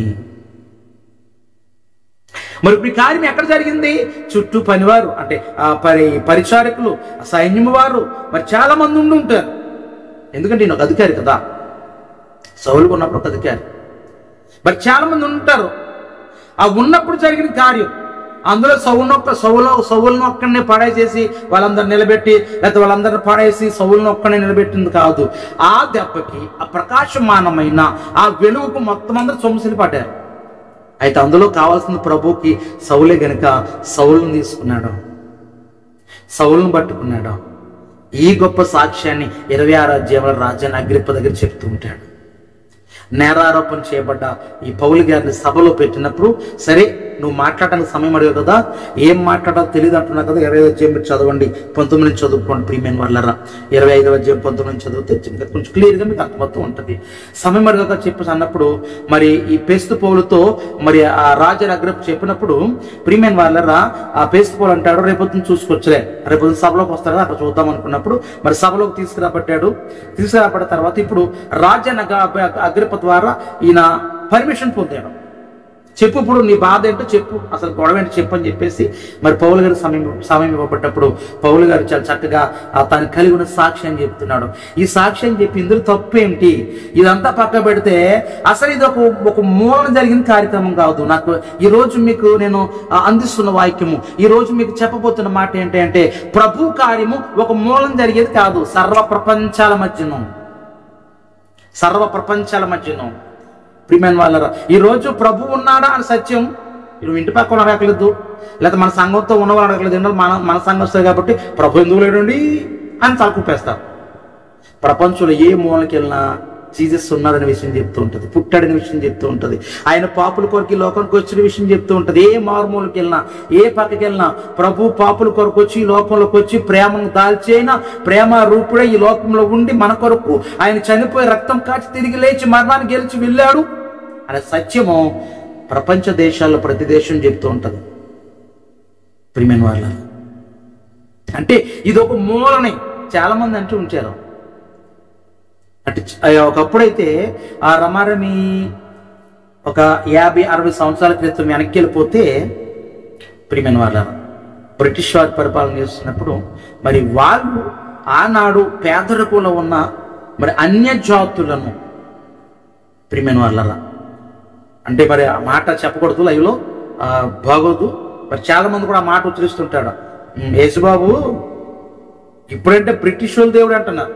మరి ఇప్పుడు ఈ కార్యం ఎక్కడ జరిగింది చుట్టూ పనివారు అంటే ఆ పరి పరిచారకులు ఆ సైన్యము వారు మరి చాలా మంది ఉండి ఉంటారు ఎందుకంటే నేను ఒక అధికారి కదా సౌలుకు ఉన్నప్పుడు ఒక అధికారి మరి చాలా మంది ఉంటారు ఆ ఉన్నప్పుడు జరిగిన కార్యం అందులో సౌలను ఒక్క సౌలు సౌలను ఒక్కడిని పడేసేసి వాళ్ళందరిని నిలబెట్టి లేకపోతే వాళ్ళందరిని పడేసి సౌలను ఒక్కడిని నిలబెట్టింది కాదు ఆ దెబ్బకి ఆ ప్రకాశమానమైన ఆ వెలుగుకు మొత్తం అందరూ సొమ్ముసిలి పడ్డారు అయితే అందులో కావాల్సిన ప్రభువుకి సౌలే గనుక సౌలును తీసుకున్నాడు సౌలును పట్టుకున్నాడు ఈ గొప్ప సాక్ష్యాన్ని ఇరవై ఆరో అధ్యాయంలో రాజ్యాన్ని అగ్రిప్ప దగ్గర చెప్తూ ఉంటాడు నేరారోపణ చేయబడ్డ ఈ పౌలు గారిని సభలో పెట్టినప్పుడు సరే నువ్వు మాట్లాడడానికి సమయం అడిగావు కదా ఏం మాట్లాడాలో తెలియదు అంటున్నావు కదా ఇరవై ఐదు అధ్యాయం మీరు చదవండి పంతొమ్మిది నుంచి చదువుకోండి ప్రీమియన్ వాళ్ళరా ఇరవై ఐదు అధ్యాయం పంతొమ్మిది నుంచి చదివితే ఇంకా కొంచెం క్లియర్గా మీకు అర్థమవుతూ ఉంటుంది సమయం అడగక చెప్పేసి అన్నప్పుడు మరి ఈ పేస్తు పౌలతో మరి ఆ రాజర్ అగ్రప్ చెప్పినప్పుడు ప్రీమియన్ వాళ్ళరా ఆ పేస్తు పౌలు అంటాడు రేపొద్దున చూసుకోవచ్చులే రేపొద్దున సభలోకి వస్తాడు అక్కడ చూద్దాం అనుకున్నప్పుడు మరి సభలోకి తీసుకురాబట్టాడు తీసుకురాబడ్డ తర్వాత ఇప్పుడు రాజన్ అగ్రప ద్వారా ఈయన పర్మిషన్ పొందాడు చెప్పు ఇప్పుడు నీ బాధ ఏంటో చెప్పు అసలు గొడవ ఏంటో చెప్పు అని చెప్పేసి మరి పౌలు గారి సమయం సమయం ఇవ్వబడ్డప్పుడు పౌలు గారు చాలా చక్కగా ఆ తను కలిగి ఉన్న సాక్ష్యం చెప్తున్నాడు ఈ సాక్ష్యం చెప్పి ఇందులో తప్పు ఏంటి ఇదంతా పక్క పెడితే అసలు ఇది ఒక ఒక మూలన జరిగిన కార్యక్రమం కాదు నాకు ఈ రోజు మీకు నేను ఆ, అందిస్తున్న వాక్యము ఈ రోజు మీకు చెప్పబోతున్న మాట ఏంటి అంటే ప్రభు కార్యము ఒక మూలం జరిగేది కాదు సర్వ ప్రపంచాల మధ్యను సర్వ ప్రపంచాల మధ్యను ప్రియమైన వాళ్ళరా ఈ రోజు ప్రభు ఉన్నాడా అని సత్యం నువ్వు ఇంటి పక్కన అడగలేదు లేదా మన సంఘంతో ఉన్నవాళ్ళు అడగలేదు ఎందుకంటే మన మన సంఘం వస్తుంది కాబట్టి ప్రభు ఎందుకు లేడండి అని తలకుపేస్తారు ప్రపంచంలో ఏ మూలకి వెళ్ళినా జీసస్ ఉన్నాడనే విషయం చెప్తూ ఉంటుంది పుట్టాడనే విషయం చెప్తూ ఉంటుంది ఆయన పాపుల కొరకు ఈ లోకానికి వచ్చిన విషయం చెప్తూ ఉంటుంది ఏ మారుమూలకి వెళ్ళినా ఏ పక్కకి వెళ్ళినా ప్రభు పాపుల కొరకు వచ్చి ఈ లోకంలోకి వచ్చి ప్రేమను దాల్చైనా ప్రేమ రూపుడే ఈ లోకంలో ఉండి మన కొరకు ఆయన చనిపోయి రక్తం కాచి తిరిగి లేచి మరణాన్ని గెలిచి వెళ్ళాడు అనే సత్యము ప్రపంచ దేశాల్లో ప్రతి దేశం చెప్తూ ఉంటుంది ప్రియమైన వాళ్ళ అంటే ఇది ఒక మూలని చాలా మంది అంటూ ఉంచారు అంటే చ- ఆ ఒకప్పుడైతే ఆ రమారమి ఒక యాభై అరవై సంవత్సరాల క్రితం వెనక్కి వెళ్ళిపోతే ప్రియమైన వాళ్ళ బ్రిటిష్ వారి పరిపాలన చేస్తున్నప్పుడు మరి వాళ్ళు ఆనాడు పేదరికంలో ఉన్న మరి అన్య జాతులను ప్రియమైన వాళ్ళ అంటే మరి ఆ మాట చెప్పకూడదు లైవ్లో ఆ, బాగోదు మరి చాలా మంది కూడా ఆ మాట ఉచ్చరిస్తుంటాడు "ఉమ్, యేసుబాబు ఇప్పుడంటే బ్రిటిష్ వాళ్ళ దేవుడు అంటున్నారు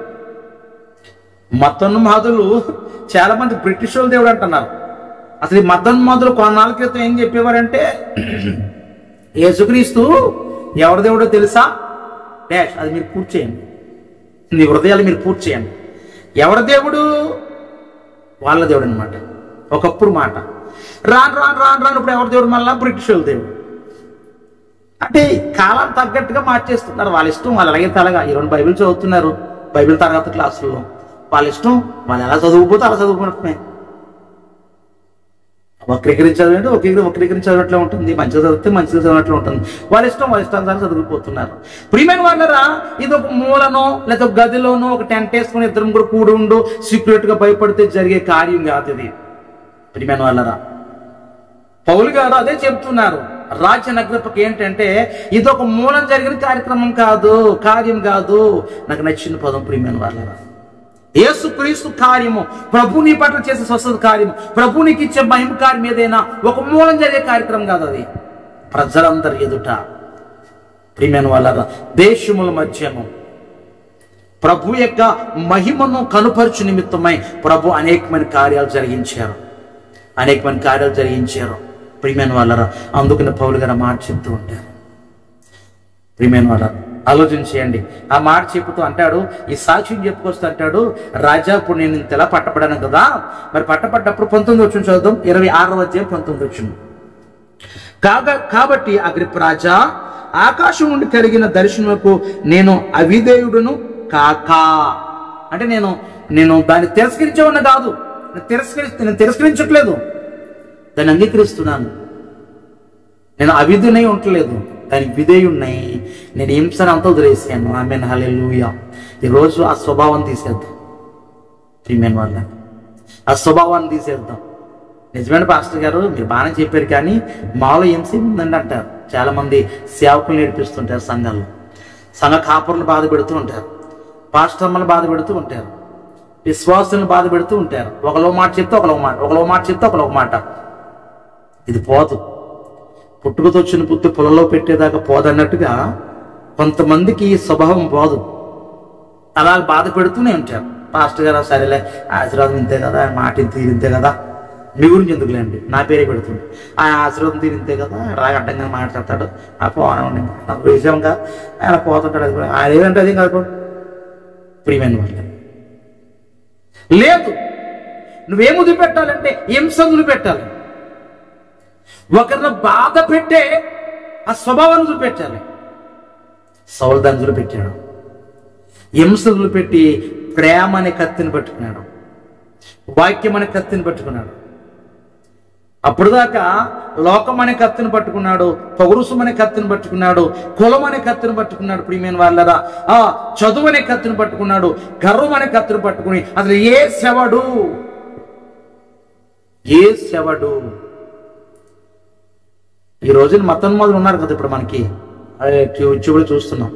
మతోన్మాదులు చాలా మంది బ్రిటిష్ వాళ్ళ దేవుడు అంటున్నారు అసలు ఈ మతోన్మాదులు కొన్నాళ్ళ క్రితం ఏం చెప్పేవారంటే యేసుక్రీస్తు ఎవరి దేవుడో తెలుసా డాష్ అది మీరు పూర్తి చేయండి మీ హృదయాలు మీరు పూర్తి చేయండి ఎవరి దేవుడు వాళ్ళ దేవుడు అనమాట ఒకప్పుడు మాట రాను రాను రాను రాను ఇప్పుడు ఎవరి దేవుడు మళ్ళా బ్రిటిష్ వాళ్ళ దేవుడు అంటే కాలం తగ్గట్టుగా మార్చేస్తున్నారు వాళ్ళ ఇష్టం వాళ్ళు అలాగే తలగా ఈ రెండు బైబిల్ చదువుతున్నారు బైబిల్ తరగతి క్లాసుల్లో వాళ్ళ ఇష్టం వాళ్ళు ఎలా చదువుకుపోతే అలా చదువుకున్నట్టుమే వక్రీకరించాలంటే వక్రీకరి వక్రీకరించినట్లే ఉంటుంది మంచిగా చదివితే మంచిగా చదివినట్లు ఉంటుంది వాళ్ళ ఇష్టం వాళ్ళ ఇష్టానుసారం చదువుకుపోతున్నారు ప్రియమైన వాళ్ళరా ఇది ఒక మూలనో లేదా ఒక గదిలోనో ఒక టెంట్ వేసుకుని ఇద్దరు ముగ్గురు కూడి ఉండు సీక్రెట్ గా భయపడితే జరిగే కార్యం కాదు ఇది ప్రియమైన వాళ్ళరా పౌలు గారు అదే చెప్తున్నారు రాజ్య నగ్రపకి ఏంటంటే ఇది ఒక మూలం జరిగిన కార్యక్రమం కాదు కార్యం కాదు నాకు నచ్చిన పదం ప్రియమైన వాళ్ళరా యేసు క్రీస్తు కార్యము ప్రభు నీ పట్ల చేసే స్వస్థత కార్యము ప్రభు నీకు ఇచ్చే మహిమ కార్యం ఏదైనా ఒక మూలం జరిగే కార్యక్రమం కాదు అది ప్రజలందరి ఎదుట ప్రియమైన వాళ్ళ దేశముల మధ్యము ప్రభు యొక్క మహిమను కనుపరచు నిమిత్తమై ప్రభు అనేకమైన కార్యాలు జరిగించారు అనేకమైన కార్యాలు జరిగించారు ప్రియమైన వాళ్ళరా అందుకని పౌలు గారు ఆ మాట చెప్తూ ఉంటారు ప్రియమైన వాళ్ళ ఆలోచన చేయండి ఆ మాట చెప్పుతూ అంటాడు ఈ సాక్ష్యం చెప్పుకొస్తూ అంటాడు రాజా ఇప్పుడు నేను ఇంత ఎలా పట్టబడాను కదా మరి పట్టబడ్డప్పుడు పంతొమ్మిది వచ్చిన చదువుదాం ఇరవై ఆరో అధ్యాయం పంతొమ్మిది వచ్చింది కాగా కాబట్టి అగ్రిప్ రాజా ఆకాశం నుండి కలిగిన దర్శనకు నేను అవిధేయుడును కాకా అంటే నేను నేను దాన్ని తిరస్కరించేవాడిని కాదు నేను తిరస్కరి నేను తిరస్కరించట్లేదు దాన్ని అంగీకరిస్తున్నాను నేను అవిధునై ఉండలేదు దానికి విధేయున్నాయి నేను ఏం సరే అంతా వదిలేసాను ఆమె హలెలుయ ఈరోజు ఆ స్వభావం తీసేద్దాం ప్రియమైన వాళ్ళ ఆ స్వభావాన్ని తీసేద్దాం నిజమైన పాస్టర్ గారు మీరు బాగానే చెప్పారు కానీ మాలో ఏం ఉందండి అంటారు చాలా మంది సేవకులు నేర్పిస్తుంటారు సంఘాల్లో సంఘ కాపురులు బాధ పెడుతూ ఉంటారు పాస్టర్మలు బాధ పెడుతూ ఉంటారు విశ్వాసులను బాధ పెడుతూ ఉంటారు ఒకలో మాట చెప్తే ఒకలో మాట ఒకలో మాట చెప్తే ఒకలో మాట ఇది పోదు పుట్టుకతో వచ్చిన పుత్తి పొలంలో పెట్టేదాకా పోదన్నట్టుగా కొంతమందికి ఈ స్వభావం పోదు అలా బాధ పెడుతూనే ఉంటారు పాస్టర్ గారు సరేలే ఆశీర్వాదం ఇంతే కదా ఆయన మాట ఇంత ఇంతే కదా మీ గురించి ఎందుకులేండి నా పేరే పెడుతుంది ఆ ఆశీర్వాదం తీరు ఇంతే కదా రాగా అడ్డంగా మాట్లాడతాడు ఆ పోనండి నాకు విషయంగా ఆయన పోతుంటాడు అది కూడా ఆయన ఏదంటే అది కాదు ప్రియమైన వాళ్ళు లేదు నువ్వేం వదిలిపెట్టాలంటే హింస వదిలిపెట్టాలి ఒకరిని బాధ పెట్టే ఆ స్వభావాన్ని వదిలిపెట్టాలి సౌలు దాన్ని వదిలిపెట్టాడు హింస వదిలిపెట్టి ప్రేమ అనే కత్తిని పట్టుకున్నాడు వాక్యం అనే కత్తిని పట్టుకున్నాడు అప్పుడు దాకా లోకం అనే కత్తిని పట్టుకున్నాడు పౌరుషం అనే కత్తిని పట్టుకున్నాడు కులం అనే కత్తిని పట్టుకున్నాడు ప్రియమైన వాళ్ళరా ఆ చదువు అనే కత్తిని పట్టుకున్నాడు గర్వం అనే కత్తిని పట్టుకుని అసలు ఏ శవడు ఏ శవడు ఈ రోజున మతోన్మాదులు ఉన్నారు కదా ఇప్పుడు మనకి యూట్యూబ్లో చూస్తున్నాం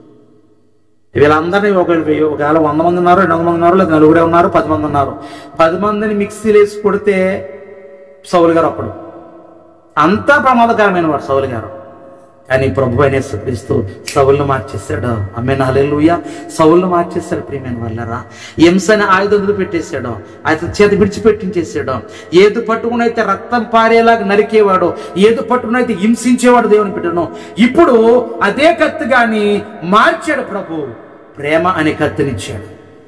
వీళ్ళందరినీ ఒక ఒకవేళ వంద మంది ఉన్నారు రెండు వందల మంది ఉన్నారు లేదా నలుగురే ఉన్నారు పది మంది ఉన్నారు పది మందిని మిక్సీలు వేసి కొడితే సౌలు గారు అప్పుడు అంతా ప్రమాదకరమైన వాడు సౌలు గారు కానీ ప్రభు అయిన క్రీస్తు సౌలను మార్చేశాడు అమ్మే నాలెలుయ సౌలను మార్చేశాడు ప్రియమైన వాళ్ళరా హింసని ఆయుధంలో పెట్టేశాడు ఆయన చేత విడిచిపెట్టించేసాడు ఏది పట్టుకుని అయితే రక్తం పారేలాగా నరికేవాడు ఏది పట్టుకుని అయితే హింసించేవాడు దేవుని పెట్టాను ఇప్పుడు అదే కత్తి గాని మార్చాడు ప్రభు ప్రేమ అనే కత్తినిచ్చాడు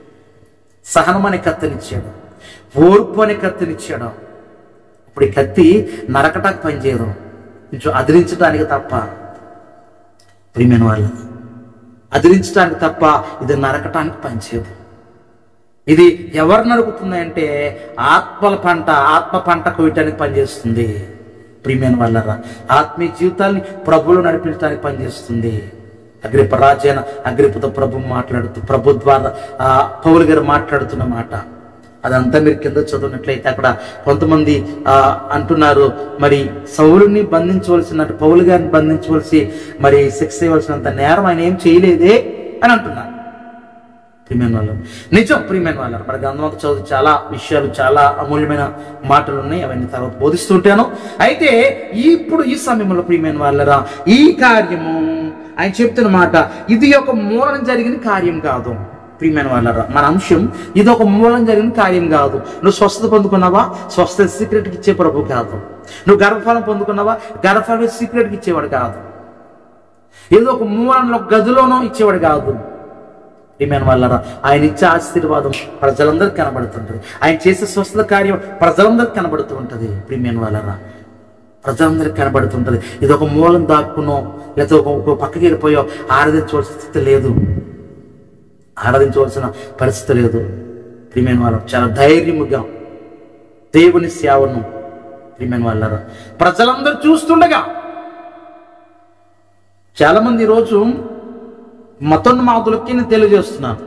సహనం అనే కత్తినిచ్చాడు ఓర్పు అనే కత్తినిచ్చాడు ఇప్పుడు ఈ కత్తి నరకటానికి పనిచేయదు కొంచెం అదిరించడానికి తప్ప ప్రియమైన వాళ్ళు అదిరించడానికి తప్ప ఇది నరకటానికి పనిచేయదు ఇది ఎవరు నరుకుతుందంటే ఆత్మల పంట ఆత్మ పంట కోయటానికి పనిచేస్తుంది ప్రియమైన వాళ్ళరా ఆత్మీయ జీవితాన్ని ప్రభులు నడిపించడానికి పనిచేస్తుంది అగ్రిప రాజైన అగ్రిపతో ప్రభు మాట్లాడుతూ ప్రభు ద్వారా ఆ, పౌలు గారు మాట్లాడుతున్న మాట అదంతా మీరు కింద చదివినట్లయితే అక్కడ కొంతమంది ఆ, అంటున్నారు మరి సౌలుని బంధించవలసిన పౌలు గారిని బంధించవలసి మరి శిక్ష ఇవ్వాల్సినంత నేరం ఆయన ఏం చేయలేదే అని అంటున్నారు ప్రియమైన వాళ్ళు నిజం ప్రియమైన వాళ్ళు మన గ్రంథంతో చదువు చాలా విషయాలు చాలా అమూల్యమైన మాటలు ఉన్నాయి అవన్నీ తర్వాత బోధిస్తుంటాను అయితే ఇప్పుడు ఈ సమయంలో ప్రియమైన వాళ్ళరా ఈ కార్యము ఆయన చెప్తున్న మాట ఇది ఒక మూలన జరిగిన కార్యం కాదు ప్రియమైన వాళ్ళరా మన అంశం ఇది ఒక మూలం జరిగిన కార్యం కాదు నువ్వు స్వస్థత పొందుకున్నావా స్వస్థత సీక్రెట్కి ఇచ్చే ప్రభు కాదు నువ్వు గర్భఫలం పొందుకున్నావా గర్భఫలం సీక్రెట్కి ఇచ్చేవాడు కాదు ఏదో ఒక మూలంలో గదిలోనో ఇచ్చేవాడు కాదు ప్రియమైన వాళ్ళరా ఆయన ఇచ్చే ఆశీర్వాదం ప్రజలందరికీ కనబడుతుంటది ఆయన చేసే స్వస్థత కార్యం ప్రజలందరికీ కనబడుతూ ఉంటది ప్రియమైన వాళ్ళరా ప్రజలందరికీ కనబడుతుంటది ఇది ఒక మూలం దాక్కునో లేకపోతే ఒక ఒక పక్కకి వెళ్ళిపోయో ఆరాధించవలసిన స్థితి లేదు ఆరాధించవలసిన పరిస్థితి లేదు ప్రియమైన వాళ్ళ చాలా ధైర్యముగా దేవుని సేవను ప్రియమైన వాళ్ళరా ప్రజలందరూ చూస్తుండగా చాలా మంది ఈరోజు మతోన్మాదులకి నేను తెలియజేస్తున్నాను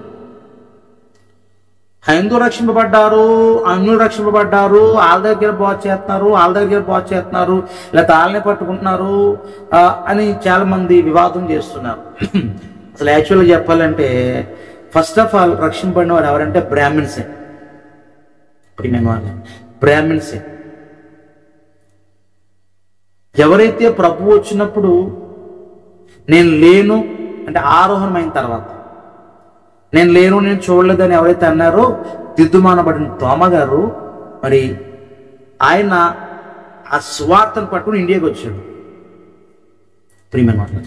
హైందూ రక్షింపబడ్డారు అన్యులు రక్షింపబడ్డారు వాళ్ళ దగ్గర బాగు చేస్తున్నారు వాళ్ళ దగ్గర బాగు చేస్తున్నారు లేకపోతే వాళ్ళని పట్టుకుంటున్నారు ఆ, అని చాలా మంది వివాదం చేస్తున్నారు అసలు యాక్చువల్గా చెప్పాలంటే ఫస్ట్ ఆఫ్ ఆల్ రక్షింపబడిన వారు ఎవరంటే బ్రాహ్మిన్సే ప్రియమైన వాళ్ళు బ్రాహ్మిన్సే ఎవరైతే ప్రభు వచ్చినప్పుడు నేను లేను అంటే ఆరోహణమైన తర్వాత నేను లేను నేను చూడలేదని ఎవరైతే అన్నారో దిద్దుమానబడిన తోమ గారు మరి ఆయన ఆ స్వార్థను పట్టుకుని ఇండియాకి వచ్చాడు ప్రియమైన వాళ్ళు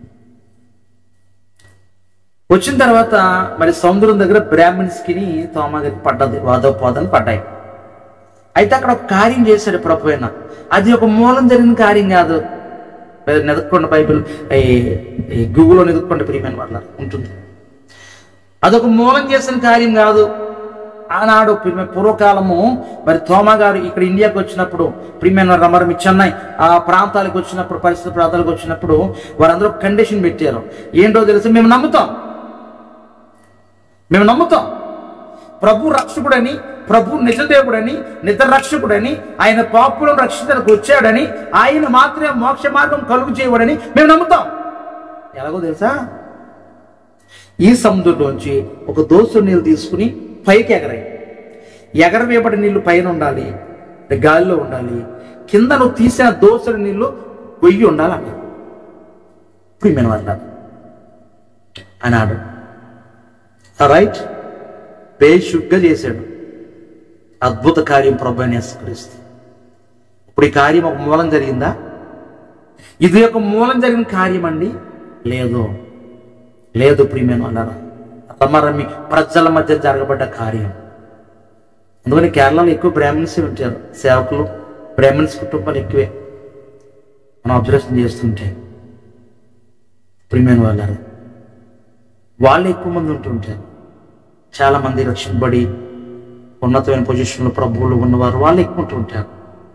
వచ్చిన తర్వాత మరి సముద్రం దగ్గర బ్రాహ్మణ్స్కి తోమ గారికి పడ్డది వాదోపాదని పడ్డాయి అయితే అక్కడ ఒక కార్యం చేశాడు ప్రభు అయిన అది ఒక మూలం జరిగిన కార్యం కాదు నెదక్కొండ బైబిల్ ఈ గూగుల్లో నెదక్కొండ ప్రియమైన వాళ్ళ ఉంటుంది అదొక మూలం చేసిన కార్యం కాదు ఆనాడు ప్రియమైన పూర్వకాలము మరి తోమ గారు ఇక్కడ ఇండియాకి వచ్చినప్పుడు ప్రియమైన వారు మరి మీ చెన్నై ఆ ప్రాంతాలకు వచ్చినప్పుడు పరిస్థితి ప్రాంతాలకు వచ్చినప్పుడు వారందరూ కండిషన్ పెట్టారు ఏంటో తెలిసి మేము నమ్ముతాం మేము నమ్ముతాం ప్రభు రక్షకుడని ప్రభు నిజదేవుడని నిజ రక్షకుడని ఆయన పాపులను రక్షించడానికి వచ్చాడని ఆయన మాత్రమే మోక్ష మార్గం కలుగు చేయవడని మేము నమ్ముతాం ఎలాగో తెలుసా ఈ సముద్రంలోంచి ఒక దోసు నీళ్ళు తీసుకుని పైకి ఎగరాయి ఎగరవేయబడి నీళ్లు పైన ఉండాలి గాలిలో ఉండాలి కింద నువ్వు తీసిన దోసడి నీళ్లు గొయ్యి ఉండాలి అన్నారు ఇప్పుడు మేము అన్నారు అన్నాడు రైట్ బేషుగ్గా చేశాడు అద్భుత కార్యం ప్రభు అని యేసుక్రీస్తు ఇప్పుడు ఈ కార్యం ఒక మూలం జరిగిందా ఇది ఒక మూలం జరిగిన కార్యం అండి లేదు లేదు ప్రియమైన అన్నారా రమ్మరమ్మి ప్రజల మధ్య జరగబడ్డ కార్యం అందుకని కేరళలో ఎక్కువ బ్రాహ్మణ్స్ ఉంటారు సేవకులు బ్రాహ్మణ్స్ కుటుంబాలు ఎక్కువే మనం అబ్జర్వేషన్ చేస్తుంటే ప్రియమైన వాళ్ళారు వాళ్ళు ఎక్కువ మంది ఉంటుంటారు చాలా మంది రక్షింపబడి ఉన్నతమైన పొజిషన్లో ప్రభువులు ఉన్నవారు వాళ్ళు ఎక్కువ ఉంటుంటారు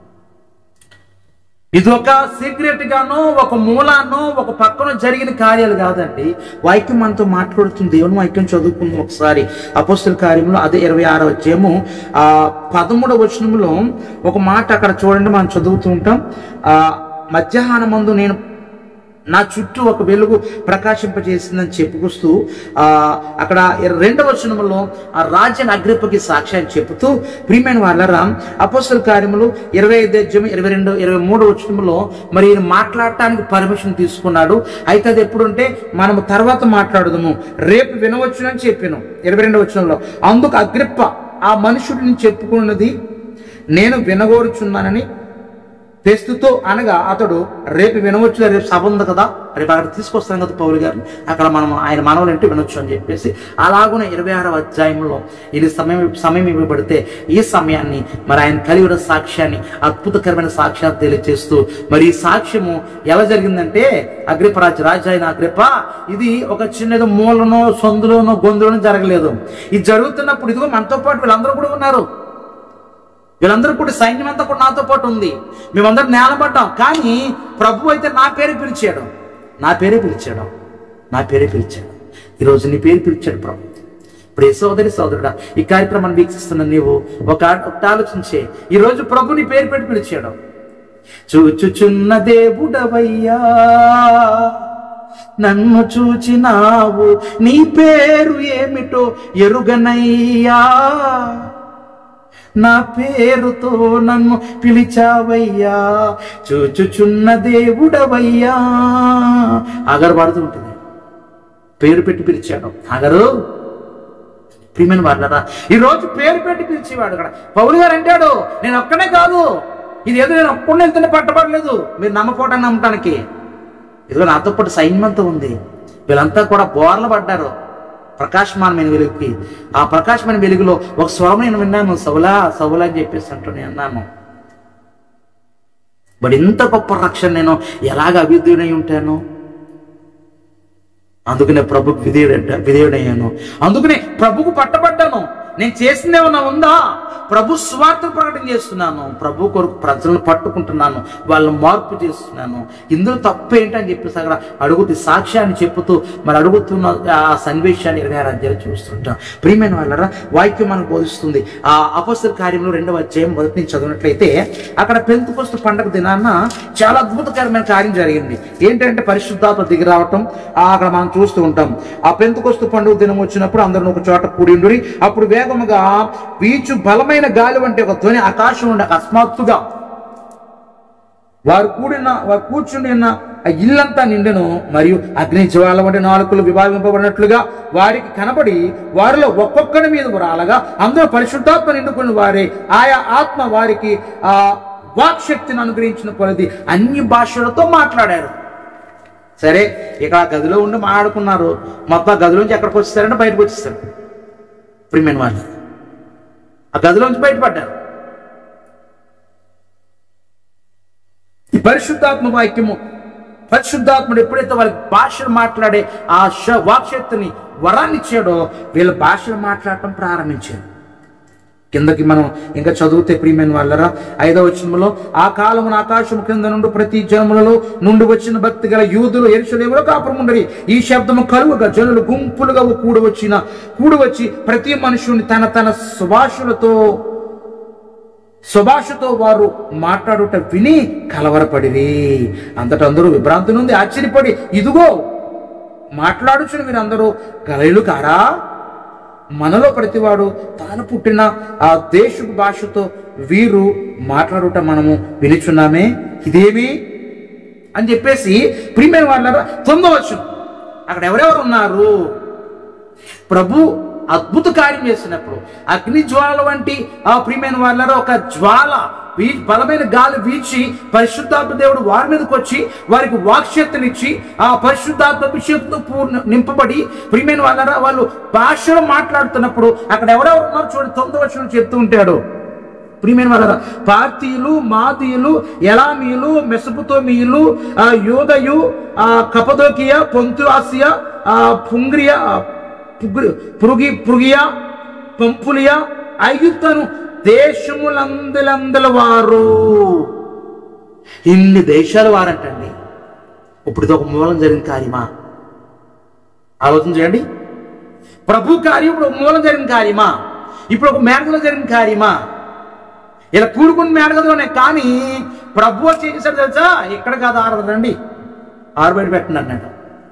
ఇది ఒక సీక్రెట్ గానో ఒక మూలానో ఒక పక్కన జరిగిన కార్యాలు కాదండి వాక్యం మనతో మాట్లాడుతుంది దేవుని వాక్యం చదువుకుందాం ఒకసారి అపోస్తుల కార్యంలో అదే ఇరవై ఆరో వచ్చేమో ఆ పదమూడవ వచనంలో ఒక మాట అక్కడ చూడండి మనం చదువుతూ ఉంటాం ఆ మధ్యాహ్నం మందు నేను నా చుట్టూ ఒక వెలుగు ప్రకాశింపజేసిందని చెప్పుకొస్తూ ఆ అక్కడ రెండవ వచనంలో ఆ రాజ్యాన్ని అగ్రిప్పకి సాక్ష్యాన్ని చెబుతూ ప్రియమైన వాళ్ళరా అపోస్తల కార్యములు ఇరవై ఐదు అధ్యాయం ఇరవై రెండు ఇరవై మూడు వచనంలో మరి ఈయన మాట్లాడటానికి పర్మిషన్ తీసుకున్నాడు అయితే అది ఎప్పుడుంటే మనం తర్వాత మాట్లాడదాము రేపు వినవచ్చునని చెప్పాను ఇరవై రెండు వచనంలో అందుకు అగ్రిప్ప ఆ మనుషుడిని చెప్పుకున్నది నేను వినగోరుచున్నానని తెస్తుతో అనగా అతడు రేపు వినవచ్చు రేపు సభ ఉంది కదా రేపు అక్కడ తీసుకొస్తాం కదా పౌరు గారు అక్కడ మనం ఆయన మనవలు అంటే వినొచ్చు అని చెప్పేసి అలాగునే ఇరవై ఆరవ అధ్యాయంలో ఇది సమయం సమయం ఇవ్వబడితే ఈ సమయాన్ని మరి ఆయన కలిగిన సాక్ష్యాన్ని అద్భుతకరమైన సాక్ష్యాన్ని తెలియజేస్తూ మరి ఈ సాక్ష్యము ఎలా జరిగిందంటే అగ్రిపరాజు రాజు అయిన అగ్రిప ఇది ఒక చిన్నది మూలనో సొందులోనో గొంతులోనో జరగలేదు ఇది జరుగుతున్నప్పుడు ఇదిగో మనతో పాటు వీళ్ళందరూ కూడా ఉన్నారు వీళ్ళందరూ కూడా సైన్యం అంతా కూడా నాతో పాటు ఉంది మేమందరం నేలబడ్డాం కానీ ప్రభు అయితే నా పేరే పిలిచాడు నా పేరే పిలిచాడు నా పేరే పిలిచాడు ఈరోజు నీ పేరు పిలిచాడు ప్రభు ఇప్పుడు ఏ సోదరి సోదరుడా ఈ కార్యక్రమాన్ని వీక్షిస్తున్న నీవు ఒక ఒకటి ఆలోచించే ఈరోజు ప్రభు నీ పేరు పెట్టి పిలిచాడు చూచుచున్న దేవుడవయ్యా నన్ను చూచినావు నీ పేరు ఏమిటో ఎరుగనయ్యా నా పేరుతో నన్ను పిలిచావయ్యా చూచుచున్న దేవుడవయ్యా అగరు పడుతూ ఉంటుంది పేరు పెట్టి పిలిచాడు అగరు ప్రియమైన వాళ్ళరా ఈ రోజు పేరు పెట్టి పిలిచేవాడు అక్కడ పౌరు గారు అంటాడు నేను ఒక్కనే కాదు ఇది ఏదో నేను ఒక్కడే వెళ్తూనే పట్టబడలేదు మీరు నమ్మపోవటాన్ని నమ్మటానికి ఇదిగో నాతో పాటు సైన్యంతో ఉంది వీళ్ళంతా కూడా బోర్ల పడ్డారు ప్రకాశమానమైన వెలుగుకి ఆ ప్రకాశమైన వెలుగులో ఒక స్వరం నేను విన్నాను సవులా సవులా అని చెప్పేసి అంటూ నేను అన్నాను బట్ ఇంత గొప్ప రక్షణ నేను ఎలాగ అభివృద్ధి ఉంటాను అందుకనే ప్రభుకు విధేయుడంట విధేయుడయ్యాను అందుకనే ప్రభుకు పట్టబడ్డాను నేను చేసింది ఏమన్నా ఉందా ప్రభు స్వార్థ ప్రకటన చేస్తున్నాను ప్రభు కొరకు ప్రజలను పట్టుకుంటున్నాను వాళ్ళని మార్పు చేస్తున్నాను ఇందులో తప్పు ఏంటని చెప్పేసి అక్కడ అడుగుతూ సాక్ష్యాన్ని చెప్పుతూ మరి అడుగుతున్న ఆ సన్నివేశాన్ని ఇరవై ఆరు అధ్యాయులు చూస్తుంటాం ప్రియమైన వాళ్ళరా వాక్యం మనకు బోధిస్తుంది ఆ అపస్తుల కార్యంలో రెండవ అధ్యాయం మొదటి నుంచి చదివినట్లయితే అక్కడ పెంతుకొస్తు పండగ దినాన చాలా అద్భుతకరమైన కార్యం జరిగింది ఏంటంటే పరిశుద్ధాత్మ దిగి రావటం ఆ అక్కడ మనం చూస్తూ ఉంటాం ఆ పెంతుకొస్తు పండుగ దినం వచ్చినప్పుడు అందరూ ఒక చోట కూడి ఉండురి అప్పుడు వేగముగా వీచు బలమైన గాలి వంటి ఒక ధ్వని ఆకాశం ఉండే అకస్మాత్తుగా వారు కూడిన వారు కూర్చుని ఉన్న ఆ ఇల్లంతా నిండెను మరియు అగ్ని జ్వాల వంటి నాలుకలు విభాగింపబడినట్లుగా వారికి కనబడి వారిలో ఒక్కొక్కడి మీద రాలగా అందరూ పరిశుద్ధాత్మ నిండుకుని వారే ఆయా ఆత్మ వారికి ఆ వాక్శక్తిని అనుగ్రహించిన కొలది అన్ని భాషలతో మాట్లాడారు సరే ఇక ఆ గదిలో ఉండి మాట్లాడుకున్నారు మొత్తం ఆ గదిలోంచి ఎక్కడికి వచ్చేస్తారంటే బయటకు వచ్చేస్తారు ప్రిమెన్ వాళ్ళు ఆ గదిలోంచి బయటపడ్డారు ఈ పరిశుద్ధాత్మ వాక్యము పరిశుద్ధాత్ముడు ఎప్పుడైతే వాళ్ళకి భాషలు మాట్లాడే ఆ శ వాక్శక్తిని వరాన్ని ఇచ్చాడో వీళ్ళ భాషలు మాట్లాడటం ప్రారంభించారు కిందకి మనం ఇంకా చదివితే ప్రియమైన వాళ్ళరా ఐదవ వచనంలో ఆ కాలమున ఆకాశం కింద నుండి ప్రతి జనములలో నుండి వచ్చిన భక్తి గల యూదులు ఎరుసలేములో కాపురముండరి ఈ శబ్దము కలువగా జనులు గుంపులుగా కూడవచ్చిన కూడవచ్చి ప్రతి మనుషుని తన తన సుభాషులతో సుభాషతో వారు మాట్లాడుట విని కలవరపడిరి అంతటా అందరూ విభ్రాంతి నుండి ఆశ్చర్యపడి ఇదిగో మాట్లాడుచున్న వీరందరూ గలయులు కారా మనలో ప్రతివాడు తాను పుట్టిన ఆ దేశపు భాషతో వీరు మాట్లాడుట మనము వినిచున్నామే ఇదేమి అని చెప్పేసి ప్రియమైన వాళ్ళ పొందవచ్చు అక్కడ ఎవరెవరు ఉన్నారు ప్రభు అద్భుత కార్యం చేసినప్పుడు అగ్ని జ్వాలల వంటి ఆ ప్రియమైన వాళ్ళలో ఒక జ్వాల వీ బలమైన గాలి వీచి పరిశుద్ధాత్మ దేవుడు వారి మీదకి వచ్చి వారికి వాక్శక్తినిచ్చి ఆ పరిశుద్ధాత్మ అభిషేకంతో పూర్ణ నింపబడి ప్రియమైన వాళ్ళరా వాళ్ళు భాషలో మాట్లాడుతున్నప్పుడు అక్కడ ఎవరెవరు ఉన్నారు చూడండి తొమ్మిది వచ్చిన చెప్తూ ఉంటాడు ప్రియమైన వాళ్ళ పార్తీయులు మాదీయులు ఎలామీయులు మెసపుతోమీయులు ఆ యోదయు ఆ కపదోకియా పొంతు ఆసియా ఆ పుంగ్రియా ఆ పుగ్రి- పురుగి పురుగియా పంపులియా ఐగుప్తను దేశములందలందల వారు ఇన్ని దేశాల వారంటండి ఇప్పుడు ఇది ఒక మూలం జరిగిన కార్యమా ఆలోచన చేయండి ప్రభు కార్యం ఇప్పుడు ఒక మూలం జరిగిన కార్యమా ఇప్పుడు ఒక మేడగలో జరిగిన కార్యమా ఇలా కూడుకుని మేడగదిలోనే కానీ ప్రభు వచ్చి ఏం చేశాడు తెలుసా ఇక్కడ కాదు ఆరదు రండి ఆరుబయట పెట్టండి అన్నాడు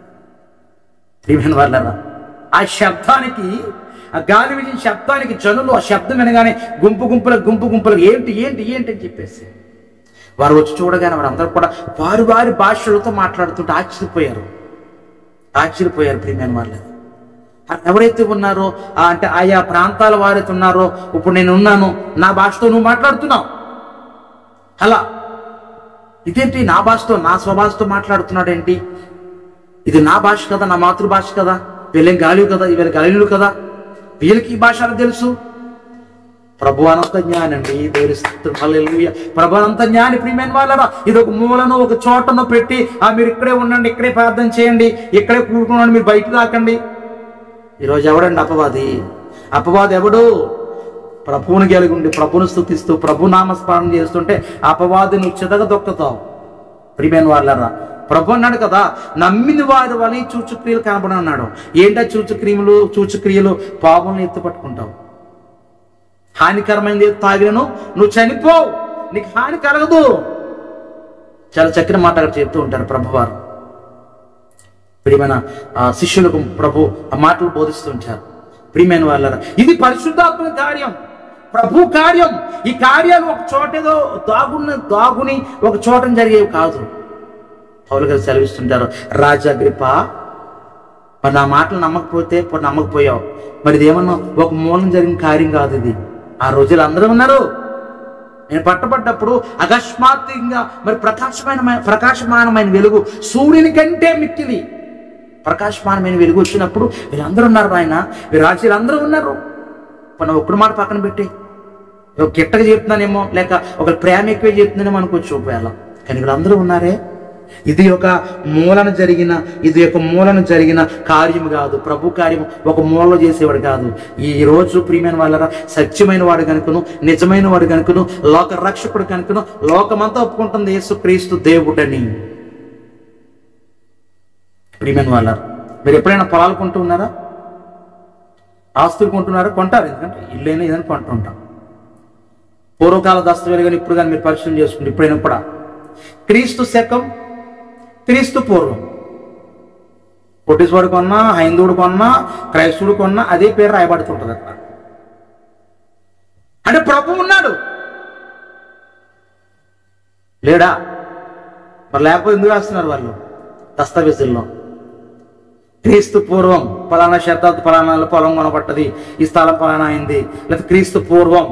ప్రియమైన వాళ్ళరా ఆ శబ్దానికి ఆ గాలి వీచిన శబ్దానికి జనులు ఆ శబ్దం వినగానే గుంపు గుంపుల గుంపు గుంపులు ఏంటి ఏంటి ఏంటి అని చెప్పేసి వారు వచ్చి చూడగానే వారందరూ కూడా వారి వారి భాషలతో మాట్లాడుతుంటే ఆశ్చర్యపోయారు ఆశ్చర్యపోయారు ప్రియమైన వాళ్ళు ఎవరైతే ఉన్నారో ఆ అంటే ఆయా ప్రాంతాల వారైతే ఉన్నారో ఇప్పుడు నేను ఉన్నాను నా భాషతో నువ్వు మాట్లాడుతున్నావు అలా ఇదేంటి నా భాషతో నా స్వభాషతో మాట్లాడుతున్నాడేంటి ఇది నా భాష కదా నా మాతృభాష కదా వీళ్ళేం గాలివు కదా వీళ్ళ గాలిలు కదా వీళ్ళకి ఈ భాష అని తెలుసు ప్రభు అనంత జ్ఞాని అండి దేవుని స్తోత్రం. హల్లెలూయా. ప్రభు అనంత జ్ఞాని ప్రియమైన వాళ్ళరా ఇది ఒక మూలను ఒక చోటను పెట్టి ఆ మీరు ఇక్కడే ఉండండి ఇక్కడే ప్రార్థన చేయండి ఇక్కడే కూడుకున్నాడు మీరు బయట రాకండి ఈరోజు ఎవడండి అపవాది అపవాది ఎవడు ప్రభువుని కలిగి ఉండి ప్రభుని స్థుతిస్తూ ప్రభు నామస్మరణ చేస్తుంటే అపవాది నువ్వు చితక దొక్కుతావు ప్రియమైన వాళ్ళరా ప్రభు అన్నాడు కదా నమ్మిన వారి వల్ల ఈ చూచుక్రియలు కనబడి అన్నాడు ఏంటా చూచుక్రియలు చూచుక్రియలు పాపంలో ఎత్తు పట్టుకుంటావు హానికరమైనది ఏది తాగినను నువ్వు చనిపోవు నీకు హాని కలగదు చాలా చక్కని మాట అక్కడ చెప్తూ ఉంటారు ప్రభువారు ప్రియమైన ఆ, శిష్యులకు ప్రభు ఆ మాటలు బోధిస్తూ ఉంటారు ప్రియమైన వాళ్ళ ఇది పరిశుద్ధాత్మ కార్యం ప్రభు కార్యం ఈ కార్యాలు ఒక చోట ఏదో దాగున్న దాగుని ఒక చోట జరిగేవి కాదు పౌలు గారు సెలవిస్తుంటారు రాజాగ్రిప మరి నా మాటలు నమ్మకపోతే ఇప్పుడు నమ్మకపోయావు మరి ఇదేమన్నా ఒక మూలం జరిగిన కార్యం కాదు ఇది ఆ రోజులు అందరూ ఉన్నారు నేను పట్టబడ్డప్పుడు అకస్మాత్తుగా మరి ప్రకాశమైన ప్రకాశమానమైన వెలుగు సూర్యుని కంటే మిక్కిలి ప్రకాశమానమైన వెలుగు వచ్చినప్పుడు వీళ్ళందరూ ఉన్నారు ఆయన వీళ్ళ రాజ్యాలు ఉన్నారు మన ఒక్కడు మాట పక్కన పెట్టి ఒక గిట్టగా చెప్తున్నానేమో లేక ఒక ప్రేమ ఎక్కువ చెప్తున్నానేమో అనుకోవచ్చు ఒకవేళ కానీ వీళ్ళందరూ ఉన్నారే ఇది ఒక మూలన జరిగిన ఇది ఒక మూలన జరిగిన కార్యం కాదు ప్రభు కార్యం ఒక మూలలో చేసేవాడు కాదు ఈ రోజు ప్రియమైన వాళ్ళ సత్యమైన వాడు కనుకను నిజమైన వాడు కనుకను లోక రక్షకుడు కనుకను లోకమంతా ఒప్పుకుంటుంది యేసు క్రీస్తు దేవుడని ప్రియమైన వాళ్ళ మీరు ఎప్పుడైనా పొలాలు కొంటూ ఉన్నారా ఆస్తులు కొంటున్నారా కొంటారు ఎందుకంటే ఇల్లైనా ఏదైనా కొంటూ ఉంటాం పూర్వకాల దస్తవేలు కానీ ఇప్పుడు కానీ మీరు పరిశీలన చేసుకుంటే ఇప్పుడైనా కూడా క్రీస్తు శకం క్రీస్తు పూర్వం కోటీశ్వరుడు కొన్నా హైందువుడు కొన్నా క్రైస్తవుడు కొన్నా అదే పేరు రాయబడుతుంటది అక్కడ అంటే ప్రభు ఉన్నాడు లేడా మరి లేకపోతే ఎందుకు రాస్తున్నారు వాళ్ళు దస్తావేజుల్లో క్రీస్తు పూర్వం పలానా శతాబ్ది పలానాలో పొలం కొనబట్టది ఈ స్థలం పలానా అయింది లేదా క్రీస్తు పూర్వం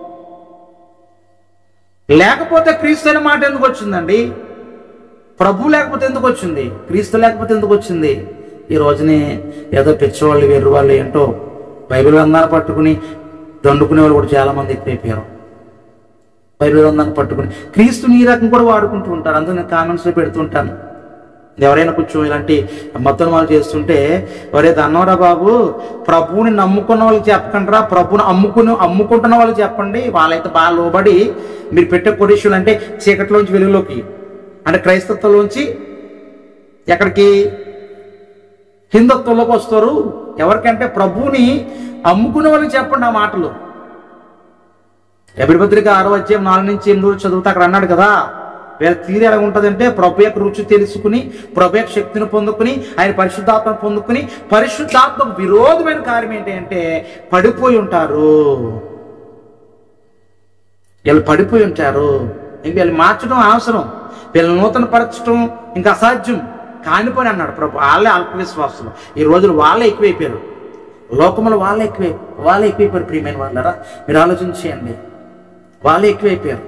లేకపోతే క్రీస్తు అనే మాట ఎందుకు వచ్చిందండి ప్రభు లేకపోతే ఎందుకు వచ్చింది క్రీస్తు లేకపోతే ఎందుకు వచ్చింది ఈ రోజుని ఏదో పిచ్చవాళ్ళు వెర్రు వాళ్ళు ఏంటో బైబిల్ గ్రంథాన్ని పట్టుకుని దండుకునే వాళ్ళు కూడా చాలా మంది ఎక్కువైపోయారు బైబిల్ గ్రంథాన్ని పట్టుకుని క్రీస్తుని ఈ రకం కూడా వాడుకుంటూ ఉంటారు అందుకు నేను కామెంట్స్లో పెడుతుంటాను ఎవరైనా కొంచెం ఇలాంటి మొత్తం వాళ్ళు చేస్తుంటే ఒరే దన్నవరా బాబు ప్రభువుని నమ్ముకున్న వాళ్ళకి చెప్పకండిరా ప్రభువుని అమ్ముకుని అమ్ముకుంటున్న వాళ్ళకి చెప్పండి వాళ్ళైతే బాగా లోబడి మీరు పెట్టే పొడిషన్లు అంటే చీకటిలోంచి వెలుగులోకి అంటే క్రైస్తత్వంలోంచి ఎక్కడికి హిందుత్వంలోకి వస్తారు ఎవరికంటే ప్రభువుని అమ్ముకునే వాళ్ళకి చెప్పండి ఆ మాటలు ఎబిడి పత్రిక ఆరో అధ్యాయం నాలుగు నుంచి ఎనిమిది వరకు చదువుతా అక్కడ అన్నాడు కదా వీళ్ళ తీరు ఎలా ఉంటుందంటే ప్రభు యొక్క రుచి తెలుసుకుని ప్రభు యొక్క శక్తిని పొందుకుని ఆయన పరిశుద్ధాత్మను పొందుకుని పరిశుద్ధాత్మకు విరోధమైన కార్యం ఏంటి అంటే పడిపోయి ఉంటారు వీళ్ళు పడిపోయి ఉంటారు ఇంక వీళ్ళు మార్చడం అవసరం వీళ్ళని నూతన పరచడం ఇంకా అసాధ్యం కానిపోయి అన్నాడు ప్రభు వాళ్ళే అల్ప విశ్వాసులు ఈ రోజులు వాళ్ళే ఎక్కువైపోయారు లోకంలో వాళ్ళే ఎక్కువై వాళ్ళే ఎక్కువైపోయారు ప్రియమైన వాళ్ళరా మీరు ఆలోచించేయండి వాళ్ళే ఎక్కువైపోయారు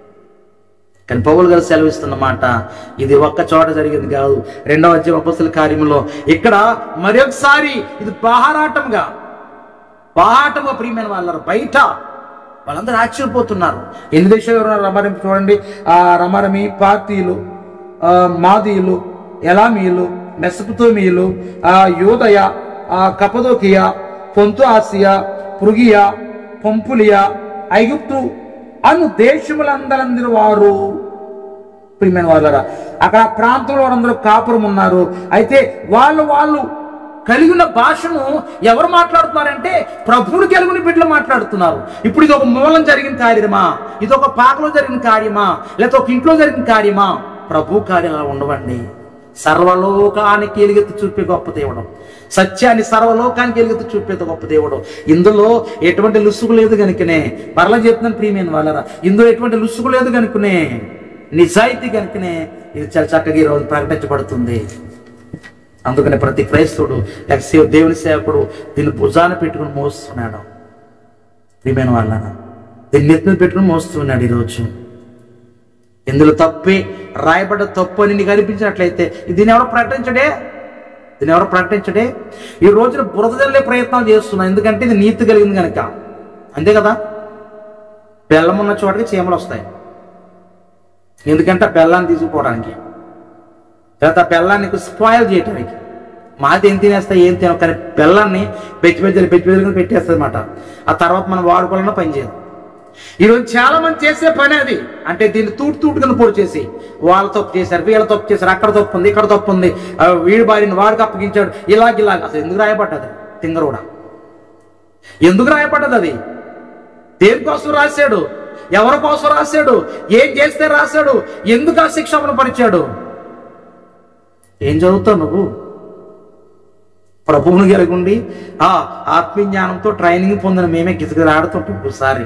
కానీ పౌలు గారు సెలవిస్తున్న మాట ఇది ఒక్క చోట జరిగింది కాదు రెండవ అధ్యాయం అపస్తుల కార్యంలో ఇక్కడ మరొకసారి ఇది బాహారాటంగా బాహాటంగా ప్రియమైన వాళ్ళరు బయట వాళ్ళందరూ ఆశ్చర్యపోతున్నారు ఎన్ని దేశాలు ఉన్నారు రమారమి చూడండి ఆ రమారమి పార్తీలు ఆ, మాదీయులు ఎలామీయులు మెసపుతోమీయులు ఆ యోదయ ఆ కపదోకియా పొంతు ఆసియా పృగియా పంపులియా ఐగుప్తు అను దేశములందరందరూ వారు ప్రియమైన వాళ్ళరా అక్కడ ఆ ప్రాంతంలో వారందరూ కాపురం ఉన్నారు అయితే వాళ్ళు వాళ్ళు కలిగి ఉన్న భాషను ఎవరు మాట్లాడుతున్నారంటే ప్రభువుని కలిగిన బిడ్డలు మాట్లాడుతున్నారు ఇప్పుడు ఇది ఒక మూలం జరిగిన కార్యమా ఇది ఒక పాకలో జరిగిన కార్యమా లేకపోతే ఒక ఇంట్లో జరిగిన కార్యమా ప్రభు కార్యం అలా ఉండవండి సర్వలోకానికి ఎలుగెత్తి చూపే గొప్ప దేవుడు సత్యాన్ని సర్వలోకానికి ఎలుగెత్తి చూపేది గొప్ప దేవుడు ఇందులో ఎటువంటి లుసుగు లేదు కనుకనే మరలా చెప్తున్నాను ప్రియమైన వాళ్ళరా ఇందులో ఎటువంటి లుసుగు లేదు కనుకనే నిజాయితీ కనుకనే ఇది చాలా చక్కగా ఈరోజు ప్రకటించబడుతుంది అందుకని ప్రతి క్రైస్తవుడు లేక సేవ- దేవుని సేవకుడు దీన్ని భుజాన పెట్టుకుని మోస్తున్నాడు ప్రియమైన వాళ్ళన దీన్ని నెత్తి మీద పెట్టుకుని మోస్తున్నాడు ఈరోజు ఇందులో తప్పే రాయబడ్డ తప్పు అని నీకు అనిపించినట్లయితే దీన్ని ఎవరు ప్రకటించడే దీన్ని ఎవరు ప్రకటించడే ఈ రోజున బురద జల్లే ప్రయత్నం చేస్తున్నా ఎందుకంటే ఇది నీతి కలిగింది కనుక అంతే కదా బెల్లం ఉన్న చోటకి చీమలు వస్తాయి ఎందుకంటే ఆ బెల్లాన్ని తీసుకుపోవడానికి తర్వాత ఆ బెల్లాన్ని స్పాయిల్ చేయడానికి మాది ఏం తినేస్తాయి ఏం తిన కానీ బెల్లాన్ని బెచ్చి బెజ్జలు బెచ్చి బెజ్జలు పెట్టేస్తుంది అనమాట ఆ తర్వాత మనం వాడుకోవాలన్నా పనిచేయదు ఈరోజు చాలా మంది చేసే పని అది అంటే దీన్ని తూటు తూటు కింద పొడి చేసి వాళ్ళ తప్పు చేశారు వీళ్ళ తప్పు చేశారు అక్కడ తప్పు ఉంది ఇక్కడ తప్పు ఉంది ఆ వీడి బారిని వాడికి అప్పగించాడు ఇలాగ ఇలాగ అసలు ఎందుకు రాయబడ్డది తింగర కూడా ఎందుకు రాయబడ్డది అది దేనికోసం రాశాడు ఎవరి కోసం రాశాడు ఏం చేస్తే రాశాడు ఎందుకు ఆ శిక్ష అమలు పరిచాడు ఏం చదువుతావు నువ్వు ప్రభువుని కలిగుండి ఆ ఆత్మీయ జ్ఞానంతో ట్రైనింగ్ పొందిన మేమే గిజగిలాడుతుంటాం ఒకసారి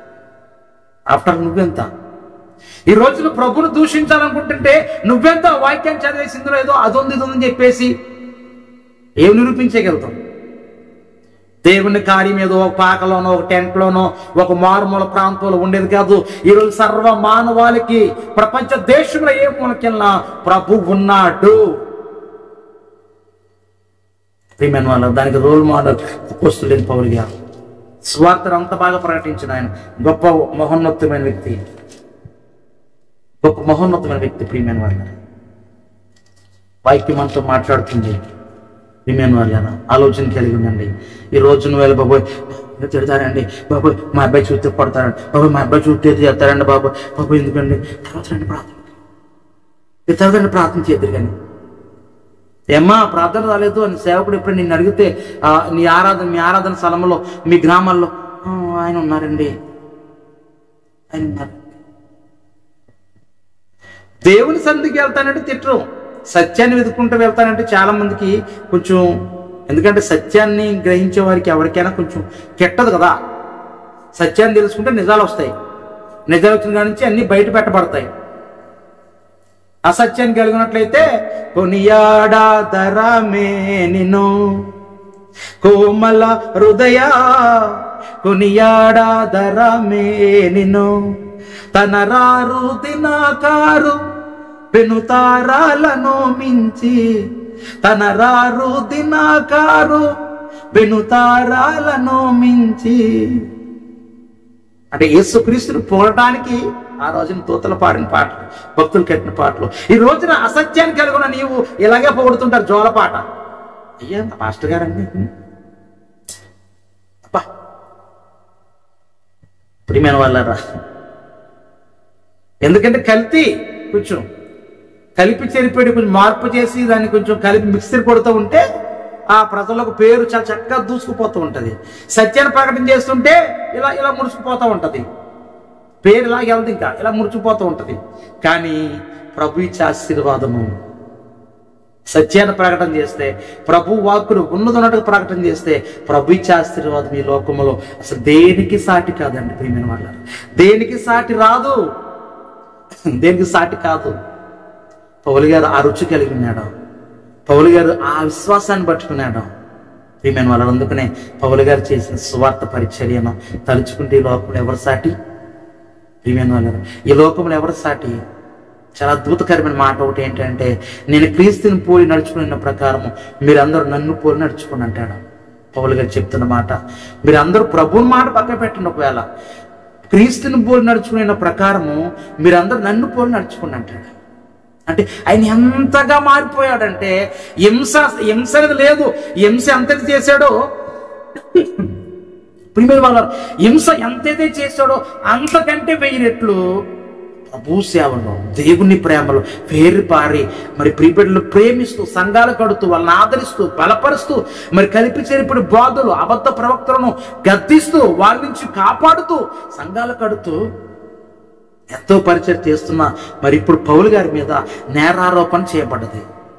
ఆఫ్టర్ నువ్వెంత ఈ రోజు నువ్వు ప్రభుని దూషించాలనుకుంటుంటే నువ్వెంత వాక్యం చదివేసి ఇందులో ఏదో అదొంది ఇది ఉందని చెప్పేసి ఏం నిరూపించగలుగుతాం దేవుని కార్యం ఏదో ఒక పాకలోనో ఒక టెంట్లోనో ఒక మారుమూల ప్రాంతంలో ఉండేది కాదు ఈరోజు సర్వ మానవాళికి ప్రపంచ దేశంలో ఏ మూలకెళ్ళినా ప్రభు ఉన్నాడు ప్రియమైన వాళ్ళ దానికి రోల్ మోడల్ అపోస్తులేని పౌరు గారు స్వార్థను అంత బాగా ప్రకటించిన ఆయన గొప్ప మహోన్నతమైన వ్యక్తి గొప్ప మహోన్నతమైన వ్యక్తి ప్రియమైన వాళ్ళ వాక్యం మనతో మాట్లాడుతుంది ప్రియమైన వాళ్ళ ఆలోచన కలిగి ఉండండి ఈ రోజు నువ్వు వెళ్ళి బాబోయ్ ఇలా తిడతారండి బాబోయ్ మా అబ్బాయి చూస్తే కొడతారండి బాబోయ్ మా అబ్బాయి చూస్తే చేస్తారండి బాబోయ్ బాబోయ్ ఎందుకండి తర్వాత రండి ప్రార్థన ఈ తర్వాత రండి ప్రార్థన చేద్దరు కానీ ఏమ్మా ప్రార్థన రాలేదు అని సేవకుడు ఎప్పుడు నిన్ను అడిగితే ఆ, నీ ఆరాధన మీ ఆరాధన స్థలంలో మీ గ్రామాల్లో "ఆ, ఆయన ఉన్నారండి ఆయన ఉన్నారు దేవుని సంధికి వెళ్తానంటే తిట్టరు సత్యాన్ని వెతుక్కుంటూ వెళ్తానంటే చాలా మందికి కొంచెం ఎందుకంటే సత్యాన్ని గ్రహించే వారికి ఎవరికైనా కొంచెం కెట్టదు కదా సత్యాన్ని తెలుసుకుంటే నిజాలు వస్తాయి నిజాలు వచ్చిన కాడి నుంచి అన్ని బయట పెట్టబడతాయి అసత్యాన్ని కలిగినట్లయితే కొనియాడాదరమే నిన్ను కోమల హృదయ కొనియాడాదరమే నిన్ను తన రారు దినాకారు పెనుతారాలను మించి తన రారు దినాకారు పెనుతారాలను మించి అంటే యేసుక్రీస్తుని పోవటానికి ఆ రోజున తూతలు పాడిన పాటలు భక్తులు కట్టిన పాటలు ఈ రోజున అసత్యాన్ని కలుగున నీవు ఇలాగే పొగుడుతుంటారు జోల పాట అయ్యా మాస్టర్ గారండి అబ్బా ప్రియమైన వాళ్ళరా ఎందుకంటే కల్తీ కొంచెం కలిపి చెరిపేడి కొంచెం మార్పు చేసి దాన్ని కొంచెం కలిపి మిక్సర్ కొడుతూ ఉంటే ఆ ప్రజలకు పేరు చాలా చక్కగా దూసుకుపోతూ ఉంటది సత్యాన్ని ప్రకటన చేస్తుంటే ఇలా ఇలా ముడుచుకుపోతూ ఉంటది పేరు ఇలా వెళ్తుంది ఇంకా ఇలా ముడుచుకుపోతూ ఉంటది కానీ ప్రభు ఇచ్చే ఆశీర్వాదము సత్యాన్ని ప్రకటన చేస్తే ప్రభు వాక్కును ఉన్నదన్నట్టుగా ప్రకటన చేస్తే ప్రభు ఇచ్చే ఆశీర్వాదం ఈ లోకంలో అసలు దేనికి సాటి కాదండి ప్రియమైన వాళ్ళ దేనికి సాటి రాదు దేనికి సాటి కాదు పౌలు గారు ఆ రుచి కలిగి ఉన్నాడు పౌలు గారు ఆ విశ్వాసాన్ని పట్టుకున్నాడు ప్రియమైన వాళ్ళు అందుకనే పౌలు గారు చేసిన సువార్త పరిచర్యను తలుచుకుంటే ఈ లోకంలో ఎవరు సాటి ప్రియమైన వాళ్ళు ఈ లోకంలో ఎవరు సాటి చాలా అద్భుతకరమైన మాట ఒకటి ఏంటంటే నేను క్రీస్తుని పోలి నడుచుకున్న ప్రకారము మీరందరూ నన్ను పోలి నడుచుకుని అంటాడు పౌలు గారు చెప్తున్న మాట మీరందరూ ప్రభువుని మాట పక్క పెట్టండి ఒకవేళ క్రీస్తుని పోలి నడుచుకునే ప్రకారము మీరందరూ నన్ను పోలి నడుచుకుని అంటాడు అంటే ఆయన ఎంతగా మారిపోయాడంటే హింస హింస అనేది లేదు హింస ఎంతది చేశాడో ప్రిమియర్ వాళ్ళ హింస ఎంతైతే చేశాడో అంతకంటే వెయ్యి రెట్లు ప్రభు సేవలో దేవుని ప్రేమలో పేరు పారి మరి ప్రియబిడ్డలు ప్రేమిస్తూ సంఘాలు కడుతూ వాళ్ళని ఆదరిస్తూ బలపరుస్తూ మరి కలిపి చెరిపిడి బాధలు అబద్ధ ప్రవక్తలను గద్దిస్తూ వాళ్ళ నుంచి కాపాడుతూ సంఘాలు కడుతూ ఎంతో పరిచయం చేస్తున్న మరి ఇప్పుడు పౌలు గారి మీద నేరారోపణ చేయబడ్డది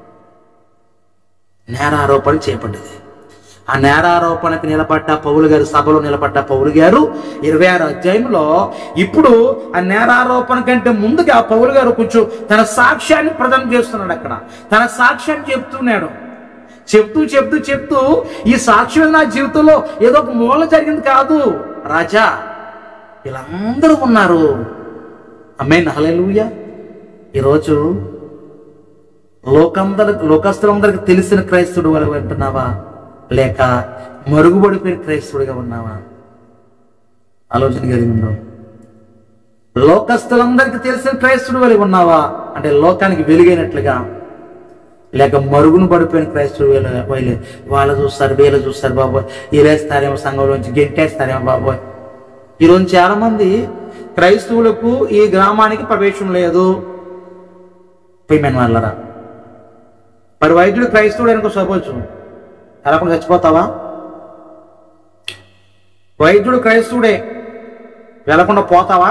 నేరారోపణ చేయబడ్డది ఆ నేరారోపణకు నిలబడ్డ పౌలు గారు సభలో నిలబడ్డ పౌలు గారు ఇరవై ఆరు అధ్యాయంలో ఇప్పుడు ఆ నేరారోపణ కంటే ముందుగా పౌలు గారు కొంచెం తన సాక్ష్యాన్ని ప్రదానం చేస్తున్నాడు అక్కడ తన సాక్ష్యాన్ని చెప్తున్నాడు చెప్తూ చెప్తూ చెప్తూ ఈ సాక్ష్యం నా జీవితంలో ఏదో ఒక మూల జరిగింది కాదు రాజా వీళ్ళందరూ ఉన్నారు అమ్మే నహలూయ ఈరోజు లోకందరి లోకస్తులందరికి తెలిసిన క్రైస్తవుడు వల్ల వింటున్నావా లేక మరుగుపడిపోయిన క్రైస్తవుడిగా ఉన్నావా ఆలోచన కలిగి ఉన్నావు లోకస్తులందరికీ తెలిసిన క్రైస్తవుడు వల్ల ఉన్నావా అంటే లోకానికి వెలుగైనట్లుగా లేక మరుగును పడిపోయిన క్రైస్తవుడు వీళ్ళ వీళ్ళు వాళ్ళు చూస్తారు వీళ్ళు చూస్తారు బాబోయ్ వీళ్ళేస్తారేమో సంఘంలోంచి గెంటేస్తారేమో బాబోయ్ ఈరోజు చాలా మంది క్రైస్తవులకు ఈ గ్రామానికి ప్రవేశం లేదు పేమెంట్ వాళ్ళరా మరి వైద్యుడు క్రైస్తవుడు అనుకో సపోజ్ ఎలాకుండా చచ్చిపోతావా వైద్యుడు క్రైస్తవుడే వెళ్లకుండా పోతావా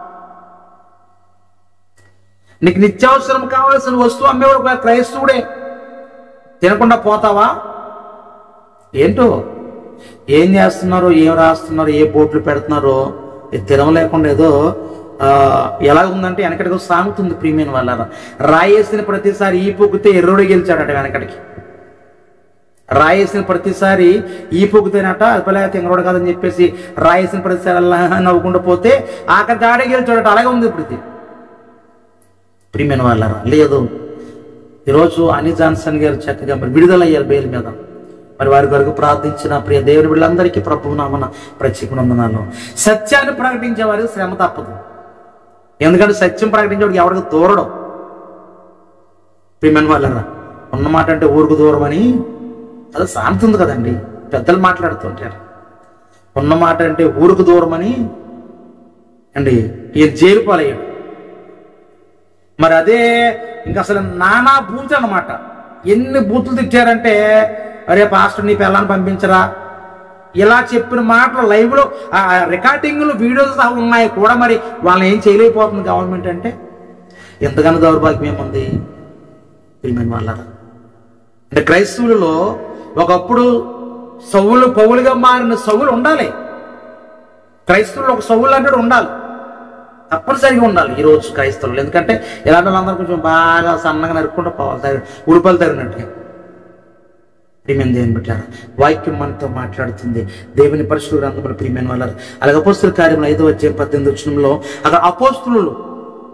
నీకు నిత్యావసరం కావాల్సిన వస్తువు అమ్మేవాడు ఒక క్రైస్తవుడే తినకుండా పోతావా ఏంటో ఏం చేస్తున్నారో ఏం రాస్తున్నారో ఏ బోట్లు పెడుతున్నారో ఇది తినలేకుండా ఏదో ఆ, ఎలా ఉందంటే వెనకటికి సాగుతుంది ప్రీమియం వల్ల రాయేసిన ప్రతిసారి ఈ పొక్కితే ఎర్రోడు గెలిచాడట వెనకటికి రాయేసిన ప్రతిసారి ఈ పొక్కుతేనట అల్పలే తింగరోడు కాదని చెప్పేసి రాయేసిన ప్రతిసారి అలా నవ్వుకుంటూ పోతే ఆఖరికి ఆడే గెలిచాడట అలాగే ఉంది ఇప్పుడు ఇది ప్రియమైన వాళ్ళరా లేదు ఈరోజు అనీ జాన్సన్ గారు చక్కగా మరి విడుదలయ్యారు బెయిల్ మీద మరి వారి కొరకు ప్రార్థించిన ప్రియ దేవుని వీళ్ళందరికీ ప్రభు నామన ప్రత్యేకనందనాలు సత్యాన్ని ప్రకటించే వారికి శ్రమ తప్పదు ఎందుకంటే సత్యం ప్రకటించేవాడికి ఎవరికి దూరడం ప్రియమైన వాళ్ళరా ఉన్నమాట అంటే ఊరుకు దూరం అని అది సామెత ఉంది కదండి పెద్దలు మాట్లాడుతుంటారు ఉన్నమాట అంటే ఊరుకు దూరం అని అండి ఈయన జైలు పాలయ్యాడు మరి అదే ఇంకా అసలు నానా బూతులు అన్నమాట ఎన్ని బూతులు తిట్టారంటే అరే పాస్టర్ నీ పిల్లని పంపించరా ఇలా చెప్పిన మాటలు లైవ్ లో ఆ రికార్డింగ్లు వీడియోస్ సహా ఉన్నాయి కూడా మరి వాళ్ళని ఏం చేయలేకపోతుంది గవర్నమెంట్ అంటే ఎంతగానో దౌర్భాగ్యం ఏముంది ప్రియమైన వాళ్ళరా అంటే క్రైస్తవులలో ఒకప్పుడు సౌలు పౌలుగా మారిన సౌలు ఉండాలి క్రైస్తవులు ఒక సౌలు అంటే ఉండాలి తప్పనిసరిగా ఉండాలి ఈ రోజు క్రైస్తవులు ఎందుకంటే ఇలాంటి వాళ్ళందరూ కొంచెం బాగా సన్నగా నరుక్కుంటూ పోవాలి తరి ఉడుపలు తరిగినట్టుగా ప్రియమైన దేవుని పెట్టారు వాక్యం మనతో మాట్లాడుతుంది దేవుని పరిశుభ్ర గ్రంథములు ప్రియమైన వాళ్ళ అలాగే అపోస్తుల కార్యంలో ఐదో వచ్చే పద్దెనిమిది వచ్చినంలో అక్కడ అపోస్తులు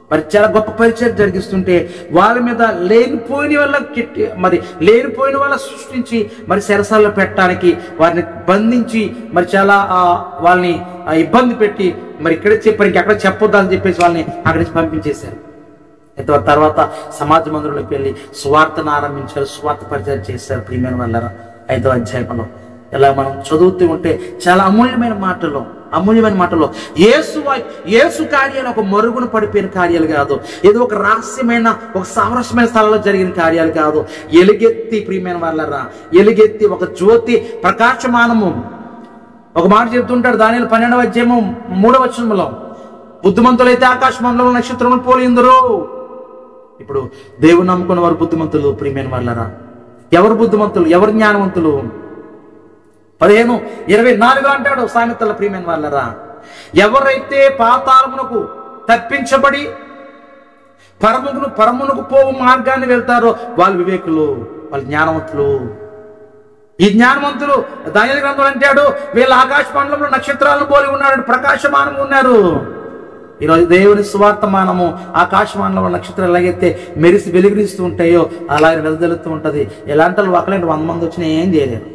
మరి చాలా గొప్ప పరిచయం జరిగిస్తుంటే వాళ్ళ మీద లేనిపోయిన వల్ల కిట్టి మరి లేనిపోయిన వల్ల సృష్టించి మరి సెరసాల్లో పెట్టడానికి వారిని బంధించి మరి చాలా ఆ, వాళ్ళని ఆ, ఇబ్బంది పెట్టి మరి ఇక్కడే చెప్పారు ఇంకెక్కడ చెప్పొద్దు అని చెప్పేసి వాళ్ళని అక్కడి నుంచి పంపించేశారు అయితే తర్వాత సమాజ మందిరంలోకి వెళ్ళి సువార్తను ఆరంభించారు సువార్త పరిచయం చేశారు ప్రియమైన వాళ్ళ ఐదో అధ్యాయంలో ఇలా మనం చదువుతూ ఉంటే చాలా అమూల్యమైన మాటలు అమూల్యమైన మాటలు ఏసు వా- ఏసు కార్యాలు ఒక మరుగున పడిపోయిన కార్యాలు కాదు ఏదో ఒక రహస్యమైన ఒక సామరస్యమైన స్థలంలో జరిగిన కార్యాలు కాదు ఎలుగెత్తి ప్రియమైన వాళ్ళరా ఎలుగెత్తి ఒక జ్యోతి ప్రకాశమానము ఒక మాట చెప్తుంటాడు దాని పన్నెండవ అధ్యాయము మూడవ వచనంలో బుద్ధిమంతులైతే ఆకాశమంలో నక్షత్రములు పోలిందరు ఇప్పుడు దేవుని నమ్ముకున్న వారు బుద్ధిమంతులు ప్రియమైన వాళ్ళరా ఎవరు బుద్ధిమంతులు ఎవరు జ్ఞానవంతులు పదిహేను ఇరవై నాలుగు అంటాడు సామెతల ప్రియమైన వాళ్ళరా ఎవరైతే పాతాళమునకు తప్పించబడి పరమును పరమునకు పోవు మార్గాన్ని వెళ్తారో వాళ్ళు వివేకులు వాళ్ళు జ్ఞానవంతులు ఈ జ్ఞానవంతులు దాని గ్రంథం అంటాడు వీళ్ళ ఆకాశ మండలంలో నక్షత్రాలను పోలి ఉన్నాడు ప్రకాశమానం ఉన్నారు ఈరోజు దేవుని సువార్తమానము ఆకాశమానంలో నక్షత్రాలు ఎలాగైతే మెరిసి వెలుగురిస్తూ ఉంటాయో అలాగే వెదజల్లుతూ ఉంటది ఎలాంటి వాళ్ళు ఒకలేంటి వంద మంది వచ్చినా ఏం చేయలేరు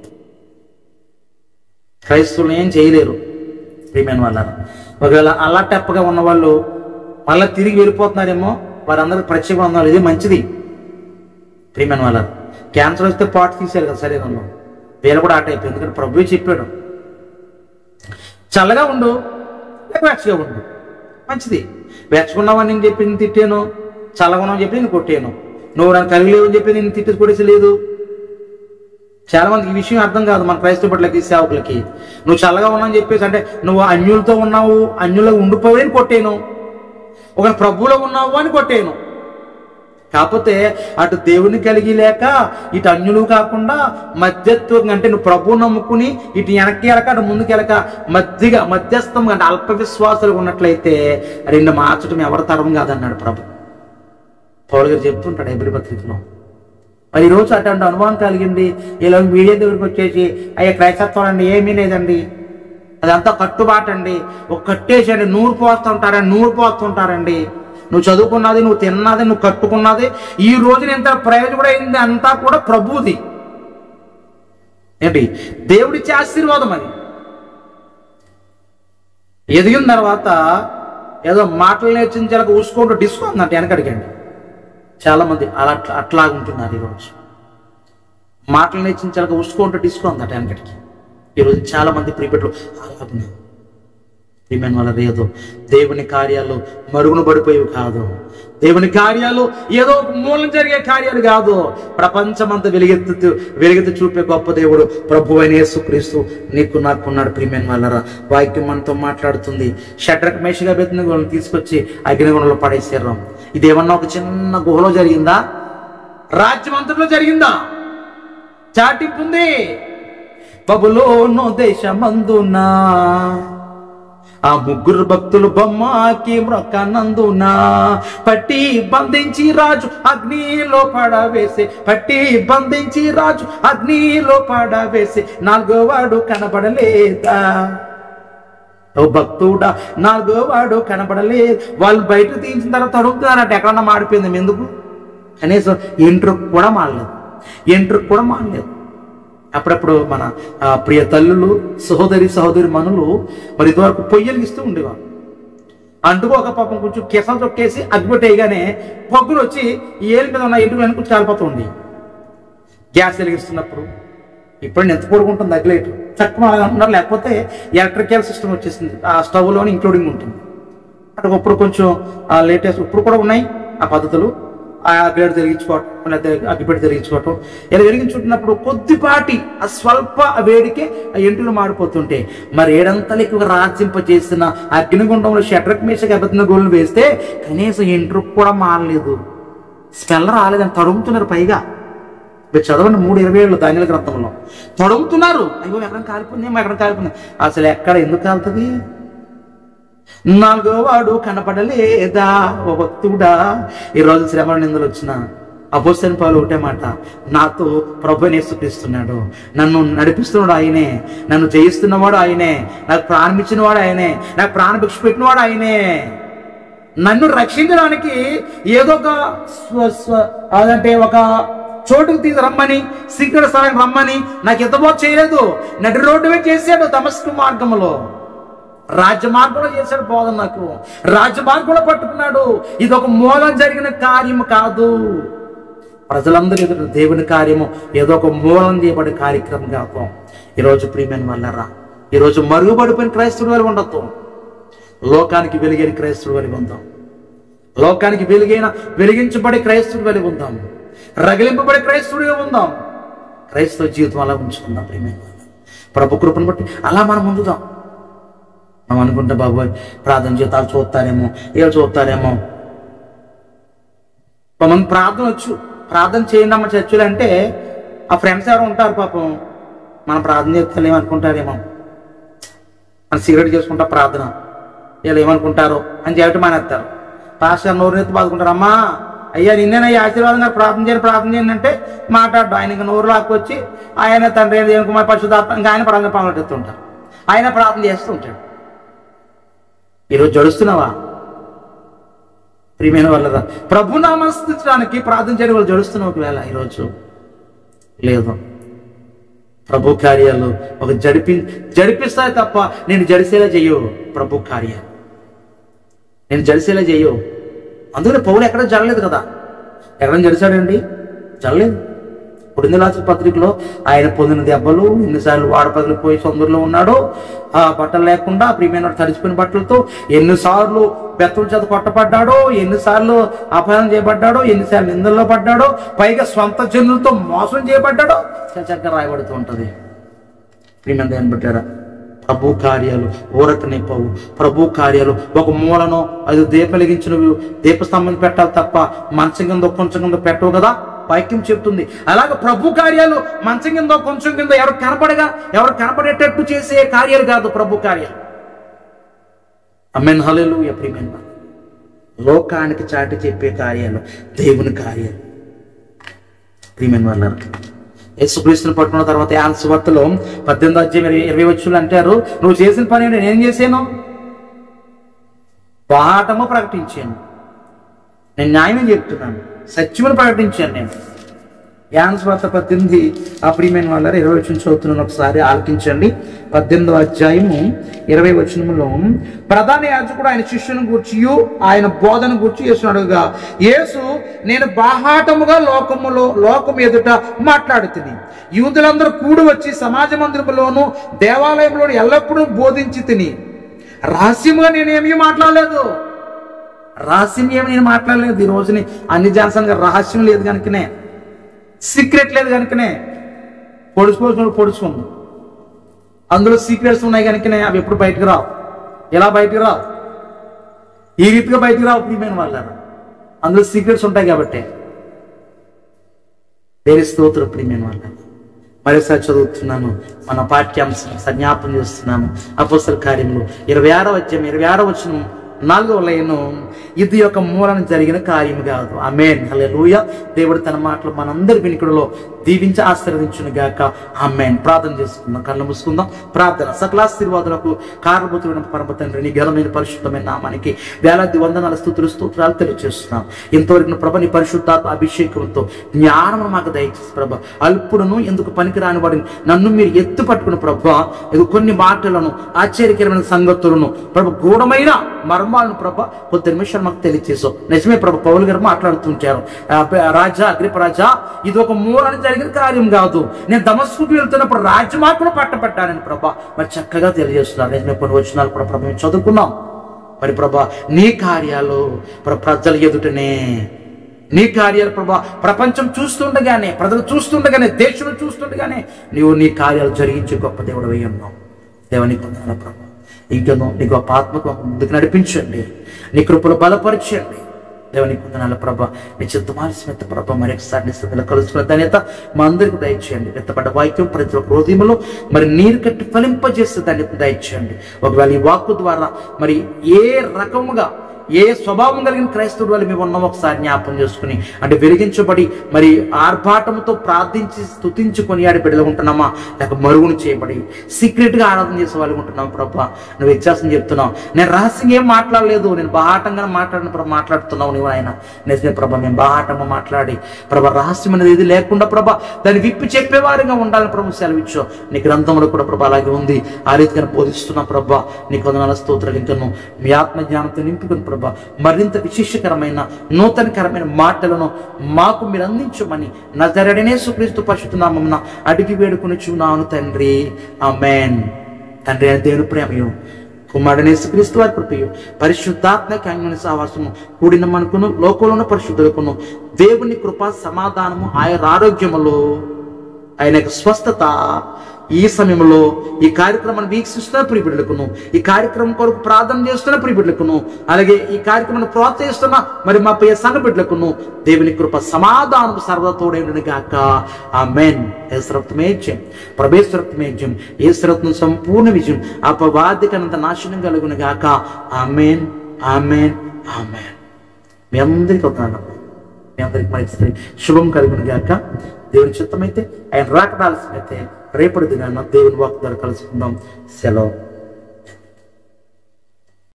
క్రైస్తవులు ఏం చేయలేరు ప్రియమైన వాళ్ళ ఒకవేళ అలా టెప్పగా ఉన్న వాళ్ళు మళ్ళీ తిరిగి వెళ్ళిపోతున్నారేమో వారందరూ ప్రత్యేక ఉన్నారు ఇది మంచిది ప్రియమైన వాళ్ళ క్యాన్సర్ వస్తే పాటు తీశారు కదా శరీరంలో వీళ్ళు కూడా ఆ టైప్ ఎందుకంటే ప్రభువే చెప్పాడు చల్లగా ఉండు లేక వెచ్చగా ఉండు మంచిది వెచ్చకున్నావని నేను చెప్పి నేను తిట్టాను చల్లగా ఉన్నావని చెప్పి నేను కొట్టాను నువ్వు నాకు కలిగి లేవని చెప్పి నేను తిట్టేసి కొట్టేసి లేదు చాలా మందికి ఈ విషయం అర్థం కాదు మన క్రైస్తవ పట్లకి సేవకులకి నువ్వు చల్లగా ఉన్నావని చెప్పేసి అంటే నువ్వు అన్యులతో ఉన్నావు అన్యులో ఉండిపోయి అని కొట్టాను ఒక ప్రభువులో ఉన్నావు అని కొట్టాను కాకపోతే అటు దేవుని కలిగి లేక ఇటు అన్యులు కాకుండా మధ్యత్వం అంటే నువ్వు ప్రభు నమ్ముకుని ఇటు వెనక్కి వెళ్ళక అటు ముందుకు వెళ్ళక మధ్యగా మధ్యస్థం అంటే అల్ప విశ్వాసాలు ఉన్నట్లయితే రెండు మార్చడం ఎవరి తరం కాదన్నాడు ప్రభు పౌలు గారు చెప్తుంటాడు ఎబ్రి పత్రికలో మరి ఈరోజు అటువంటి అనుభవం కలిగింది ఇలా మీడియా దగ్గరికి వచ్చేసి అయ్యా క్రైస్తత్వం అండి ఏమీ లేదండి అదంతా కట్టుబాటండి ఒక కట్టేసండి నూరు పోస్తుంటారండి నూరు పోస్తుంటారండి నువ్వు చదువుకున్నది నువ్వు తిన్నది నువ్వు కట్టుకున్నది ఈ రోజున ఎంత ప్రయోజనమైంది అంతా కూడా ప్రభువుది ఏంటి దేవుడిచ్చే ఆశీర్వాదం అది ఎదిగిన తర్వాత ఏదో మాటలు నేర్చించాలకు ఊసుకుంటూ డిస్కో ఉందంటే వెనకడికండి చాలా మంది అలా అట్లా అట్లా ఉంటున్నారు ఈరోజు మాటలు నేర్చించాక ఉసుకుంటూ డిస్కో ఉందట వెనకటికి ఈరోజు చాలా మంది ప్రీపెట్లు అలాగున్నారు ప్రియమైన వాళ్ళ లేదు దేవుని కార్యాలు మరుగున పడిపోయేవి కాదు దేవుని కార్యాలు ఏదో ఒక మూలం జరిగే కార్యాలు కాదు ప్రపంచమంతా వెలుగెత్తు వెలుగెత్తి చూపే గొప్ప దేవుడు ప్రభు అయిన యేసుక్రీస్తు నీకు నాకున్నాడు ప్రియమైన వాళ్ళరా వాక్యం మనతో మాట్లాడుతుంది షడ్రక్ మేషగా బెత్తిన గుణం తీసుకొచ్చి అగ్నిగుణంలో పడేసారు ఇదేమన్నా ఒక చిన్న గుహలో జరిగిందా రాజ్యమంతట్లో జరిగిందా చాటింపు ఉంది బబులోను దేశమందునా ఆ ముగ్గురు భక్తులు బొమ్మకి మ్రొక్కనందున పట్టి బంధించి రాజు అగ్నిలో పడవేసి పట్టి బంధించి రాజు అగ్నిలో పడవేసి నాలుగో వాడు కనబడలేదా ఓ భక్తుడా నాలుగో వాడు కనబడలేదు వాళ్ళు బయట తీయించిన తర్వాత అడుగుతున్నారట ఎక్కడన్నా మాడిపోయింది ఎందుకు కనీసం ఎంట్రుకు కూడా మాడలేదు ఎంట్రుకు కూడా మాడలేదు అప్పుడప్పుడు మన ఆ, ప్రియ తల్లులు సహోదరి సహోదరి మనులు మరి ఇదివరకు పొయ్యలిగిస్తూ ఉండేవారు అంటుకో ఒక పాపం కొంచెం కెసలు తొక్కేసి అగ్గిపెట్టేయగానే పొగ్గులు వచ్చి ఈ ఏలి మీద ఉన్న ఇంటికి వెనక కాలిపోతూ ఉంది గ్యాస్ వెలిగిస్తున్నప్పుడు ఇప్పుడు ఎంత పొడుగుంటుంది అగ్లైట్ చక్కగా అలా అంటున్నారు లేకపోతే ఎలక్ట్రికల్ సిస్టమ్ వచ్చేసింది ఆ స్టవ్లోని ఇంక్లూడింగ్ ఉంటుంది అటు ఇప్పుడు కొంచెం లేటెస్ట్ ఇప్పుడు కూడా ఉన్నాయి ఆ పద్ధతులు ఆ అగ్గిపెట్టి తిరిగించుకోవటం లేకపోతే అగ్గిపెట్టి తిరిగించుకోవటం ఇలా వెలిగించుకుంటున్నప్పుడు కొద్దిపాటి ఆ స్వల్ప వేడికే ఆ ఎంటులు మాడిపోతుంటే మరి ఏడంతలు ఎక్కువ రాజ్యింప చేసిన అగ్నిగుండంలో షట్రక్ మీసకి అబద్ధిన గోళ్ళు వేస్తే కనీసం ఎంట్రుకు కూడా మారలేదు స్మెల్ రాలేదని తడుముతున్నారు పైగా మీరు చదవండి మూడు ఇరవై ఏళ్ళు ధాన్యాల గ్రంథంలో తొడుగుతున్నారు అయ్యో ఎక్కడ కాలిపోయింది ఏమో ఎక్కడ కాలిపోయింది అసలు ఎక్కడ ఎందుకు కాలుతుంది నాలుగో వాడు కనపడలేదా ఓ భక్తుడా ఈ రోజు శ్రమ నిందలు వచ్చిన అపోస్తని పాలు ఒకటే మాట నాతో ప్రభు నేసుక్రీస్తున్నాడు నన్ను నడిపిస్తున్నాడు ఆయనే నన్ను జయిస్తున్నవాడు ఆయనే నాకు ప్రాణం ఇచ్చినవాడు ఆయనే నాకు ప్రాణ భిక్ష పెట్టినవాడు ఆయనే నన్ను రక్షించడానికి ఏదో ఒక స్వ స్వ అదంటే ఒక చోటుకు తీసి రమ్మని సీక్రెట్ స్థలానికి రమ్మని నాకు ఎంతబోధ చేయలేదు నడి రోడ్డు మీద చేశాడు తమస్కు మార్గంలో రాజ్య మార్గంలో చేశాడు బోధ నాకు రాజ్య మార్గంలో పట్టుకున్నాడు ఇది ఒక మూలం జరిగిన కార్యం కాదు ప్రజలందరూ ఎదురు దేవుని కార్యము ఏదో ఒక మూలం చేయబడే కార్యక్రమం కాదు ఈరోజు ప్రియమైన వల్లరా ఈరోజు మరుగుపడిపోయిన క్రైస్తవుడు వల్ల ఉండొద్దు లోకానికి వెలిగిన క్రైస్తవుడు వల్ల ఉందాం లోకానికి వెలుగైన వెలిగించబడే క్రైస్తవుడు వల్ల ఉందాం రగిలింపబడే క్రైస్తవుడిగా ఉందాం క్రైస్తవ జీవితం అలా ఉంచుకుందాం ప్రియమైన వాళ్ళ ప్రభు కృపను బట్టి అలా మనం ఉంచుదాం మనం అనుకుంటే బాబోయ్ ప్రార్థన జీతాలు చూస్తారేమో వీళ్ళు చూస్తారేమో కొంతమంది ప్రార్థన వచ్చు ప్రార్థన చేయండి అమ్మ చర్చలు అంటే ఆ ఫ్రెండ్స్ ఎవరు ఉంటారు పాపం మనం ప్రార్థన చేస్తే ఏమనుకుంటారేమో మన సిగరెట్ చేసుకుంటా ప్రార్థన వీళ్ళు ఏమనుకుంటారో అని చెప్పి మానేస్తారు పాస్టర్ నోరు నెత్తి బాదుకుంటారు అమ్మా అయ్యా నిన్నేనయ్యా ఆశీర్వాదం గారు ప్రార్థన చేయండి ప్రార్థన చేయండి అంటే మాట్లాడు ఆయన ఇంకా నోరు లాక్కొచ్చి ఆయన తండ్రి దేవుని కుమార్ పరిశుధాత్మ ఇంకా ఆయన ప్రార్థన పనులు ఆయన ప్రార్థన చేస్తూ ఉంటాడు ఈరోజు జడుస్తున్నావా ప్రియమైన వాళ్ళరా ప్రభు నామస్తించడానికి ప్రార్థన చేయడం వాళ్ళు జడుస్తున్నావు ఒకవేళ ఈరోజు లేదు ప్రభు కార్యాలు ఒక జడిపి జడిపిస్తాయి తప్ప నేను జడిసేలా చెయ్యవు ప్రభు కార్యాలు నేను జడిసేలా చెయ్యవు అందుకని పౌలు ఎక్కడ జరగలేదు కదా ఎక్కడ జడిసాడండి జరగలేదు పుడిందలాచ పత్రికలో ఆయన పొందిన దెబ్బలు ఎన్నిసార్లు వాడపదిలి పోయి సొందరలో ఉన్నాడో ఆ బట్టలు లేకుండా ప్రియమైన వాడు తడిచిపోయిన బట్టలతో ఎన్నిసార్లు బెత్తల చేత కొట్టబడ్డాడో ఎన్నిసార్లు అపహరణ చేయబడ్డాడో ఎన్నిసార్లు నిందల్లో పడ్డాడో పైగా స్వంత జనులతో మోసం చేయబడ్డాడో చాలా చక్కగా రాయబడుతూ ఉంటది ప్రియమైన దేవుని బిడ్డారా ప్రభు కార్యాలు ఊరక నింపవు ప్రభు కార్యాలు ఒక మూలను అది దీపలిగించినవి దీపస్తంభం పెట్టాలి తప్ప మంచం కింద కొంచెం కింద పెట్టవు కదా వాక్యం చెప్తుంది అలాగే ప్రభు కార్యాలు మంచం కింద కొంచెం కింద ఎవరు కనపడగా ఎవరు కనపడేటట్టు చేసే కార్యాలు కాదు ప్రభు కార్యాలు అమ్మెన్ హలెలు ప్రియమైన వారు. లోకానికి చాటి చెప్పే కార్యాలు దేవుని కార్యాలు ప్రియమైన వాళ్ళారు యేసుక్రీస్తుని పట్టుకున్న తర్వాత యాన్ సువార్తలో పద్దెనిమిది అధ్యాయం ఇరవై ఇరవై వచ్చులు అంటారు నువ్వు చేసిన పని ఏంటి? నేనేం చేశాను బాటము ప్రకటించాను నేను న్యాయమే చెప్తున్నాను సత్యమును ప్రకటించాను నేను యాన్ స్వార్త పద్దెనిమిది ఆ ప్రియమైన వాళ్ళారు ఇరవై వచ్చిన చదువుతున్నాను ఒకసారి ఆలకించండి పద్దెనిమిదో అధ్యాయము ఇరవై వచనములో ప్రధాన యాజకుడు ఆయన శిష్యుని గూర్చి ఆయన బోధన గూర్చి చేస్తున్నాడుగా యేసు నేను బాహాటముగా లోకములో లోకం ఎదుట మాట్లాడుతుంది యూదులందరూ కూడి వచ్చి సమాజ మందిరములోను దేవాలయంలోను ఎల్లప్పుడూ బోధించి తిని రహస్యముగా నేనేమీ మాట్లాడలేదు రహస్యం ఏమి నేను మాట్లాడలేదు ఈ రోజుని అన్ని జాన్సన్గా రహస్యం లేదు కనుకనే సీక్రెట్ లేదు కనుకనే పొడుచుకోవచ్చు పొడుచుకుంది అందులో సీక్రెట్స్ ఉన్నాయి కనుకనే అవి ఎప్పుడు బయటకు రావు ఎలా బయటకు రావు ఈ రీతిగా బయటకు రావు ప్రియమైన వాళ్ళ అందులో సీక్రెట్స్ ఉంటాయి కాబట్టి దేని స్తోత్ర ప్రియమైన వాళ్ళ మరోసారి చదువుతున్నాను మన పాఠ్యాంశం సంజ్ఞాపం చేస్తున్నాను అపోసల కార్యములు ఇరవై ఆరో అధ్యాయం ఇరవై ఆరో వచ్చిన నాలుగవ లయను ఇది యొక్క మూలన జరిగిన కార్యం కాదు ఆమెన్ హల్లెలూయా దేవుడు తన మాటలు మనందరి వినికుడిలో దీవించి ఆశీర్వదించును గాక ఆమెన్ ప్రార్థన చేసుకుందాం కళ్ళు మూసుకుందాం ప్రార్థన సకలాశీర్వాదులకు కారణభూతులైన పరమ తండ్రి నీ ఘనమైన పరిశుద్ధమైన నామానికి వేలాది వందనాల స్థుతులు స్తోత్రాలు తెలియజేస్తున్నాం ఇంతవరకు ప్రభ నీ పరిశుద్ధాత్మ అభిషేకంతో జ్ఞానము మాకు దయచేసి ప్రభ అల్పుడును ఎందుకు పనికిరాని వాడిని నన్ను మీరు ఎత్తు పట్టుకున్న ప్రభ ఇది కొన్ని మాటలను ఆశ్చర్యకరమైన సంగతులను ప్రభ గూఢమైన మర్మాలను ప్రభ కొద్ది నిమిషాలు మాకు తెలియచేసావు నిజమే ప్రభ పౌలు గారు మాట్లాడుతుంటారు ఆ, ప- రాజా అగ్రిప రాజా ఇది ఒక మూలని జరిగిన కార్యం కాదు నేను దమస్కుకి వెళ్తున్నప్పుడు రాజ్యమార్పును పట్టబడ్డానని ప్రభ మరి చక్కగా తెలియజేస్తున్నారు నిజమే కొన్ని వచ్చినాలు కూడా ప్రభ మేము చదువుకున్నాం మరి ప్రభా నీ కార్యాలు ప్ర- ప్రజల ఎదుటనే నీ కార్యాలు ప్రభా ప్రపంచం చూస్తుండగానే ప్రజలు చూస్తుండగానే దేశం చూస్తుండగానే నీవు నీ కార్యాలు జరిగించే గొప్ప దేవుడు అయి ఉన్నావు దేవుని కొందనాల ప్రభా ఇంకేమో నీ గొప్ప ఆత్మకు మాకు ముందుకు నడిపించండి నీ కృపలు బలపరచండి దేవుని కొందనాల ప్రభ నీ చిత్తమాలి స్మిత ప్రభ మరి ఒకసారి నీ స్థితిలో కలుసుకున్న ధన్యత మా అందరికి దయచేయండి ఎత్తపడ్డ వాక్యం ప్రతి ఒక్క హృదయంలో మరి నీరు కట్టి ఫలింపజేస్తే ధన్యత దయచేయండి ఒకవేళ ఈ వాక్కు ద్వారా మరి ఏ రకముగా ఏ స్వభావం కలిగిన క్రైస్తవుడు వాళ్ళు మేము ఉన్నాం ఒకసారి జ్ఞాపం చేసుకుని అంటే వెలిగించబడి మరి ఆర్భాటంతో ప్రార్థించి స్తుతించుకొని ఆడి బిడ్డలు ఉంటున్నామా లేక మరుగును చేయబడి సీక్రెట్ గా ఆరాధన చేసే వాళ్ళు ఉంటున్నాం ప్రభా నువ్వు వ్యత్యాసం చెప్తున్నావు నేను రహస్యంగా ఏం మాట్లాడలేదు నేను బాహాటంగా మాట్లాడిన ప్రభా మాట్లాడుతున్నావు నువ్వు ఆయన నిజమే ప్రభా మేము బాహాటంగా మాట్లాడి ప్రభా రహస్యం అనేది ఏది లేకుండా ప్రభా దాన్ని విప్పి చెప్పేవారిగా ఉండాలని ప్రభు సెలవిచ్చు నీ గ్రంథంలో కూడా ప్రభా అలాగే ఉంది ఆ రీతిగా బోధిస్తున్నా ప్రభా నీకు వందనాల స్తోత్రాలు ఇంకను మీ ఆత్మ జ్ఞానంతో నింపుకుని ప్రభా మరింత విశేషకరమైన నూతనకరమైన మాటలను మాకు మీరు అందించమని నజరడనే సుక్రీస్తు పరిశుద్ధనామమున అడిగి వేడుకుని చూనాను తండ్రి ఆమెన్ తండ్రి అయిన దేవుని ప్రేమయు కుమారుడనే క్రీస్తు వారి కృపయు పరిశుద్ధాత్మ కాంగ్రెస్ సహవాసము కూడిన మనకును లోకంలో ఉన్న పరిశుద్ధులకును దేవుని కృప సమాధానము ఆయన ఆరోగ్యములో ఆయన యొక్క స్వస్థత ఈ సమయంలో ఈ కార్యక్రమాన్ని వీక్షిస్తున్న ప్రియబిడ్డలకును ఈ కార్యక్రమం కొరకు ప్రార్థన చేస్తున్న ప్రియబిడ్డలకును అలాగే ఈ కార్యక్రమాన్ని ప్రోత్సహిస్తున్న మరి మా ప్రియ సంఘ బిడ్డలకును దేవుని కృప సమాధానం సర్వతోడైనది గాక ఆ మెన్ ఏసరత్మేజ్యం ప్రభేశ్వరత్మేజ్యం ఏసరత్నం సంపూర్ణ విజయం అపవాదికనంత నాశనం కలుగును గాక ఆ మెన్ ఆ మెన్ ఆ మెన్ మీ అందరికీ ఒక మీ అందరికి మంచి శుభం కలుగును గాక దేవుని చిత్తమైతే ఆయన రాకడాల్సినైతే రేపటి దినాన్న దేవుని వాక్ ద్వారా కలుసుకుందాం సెలవు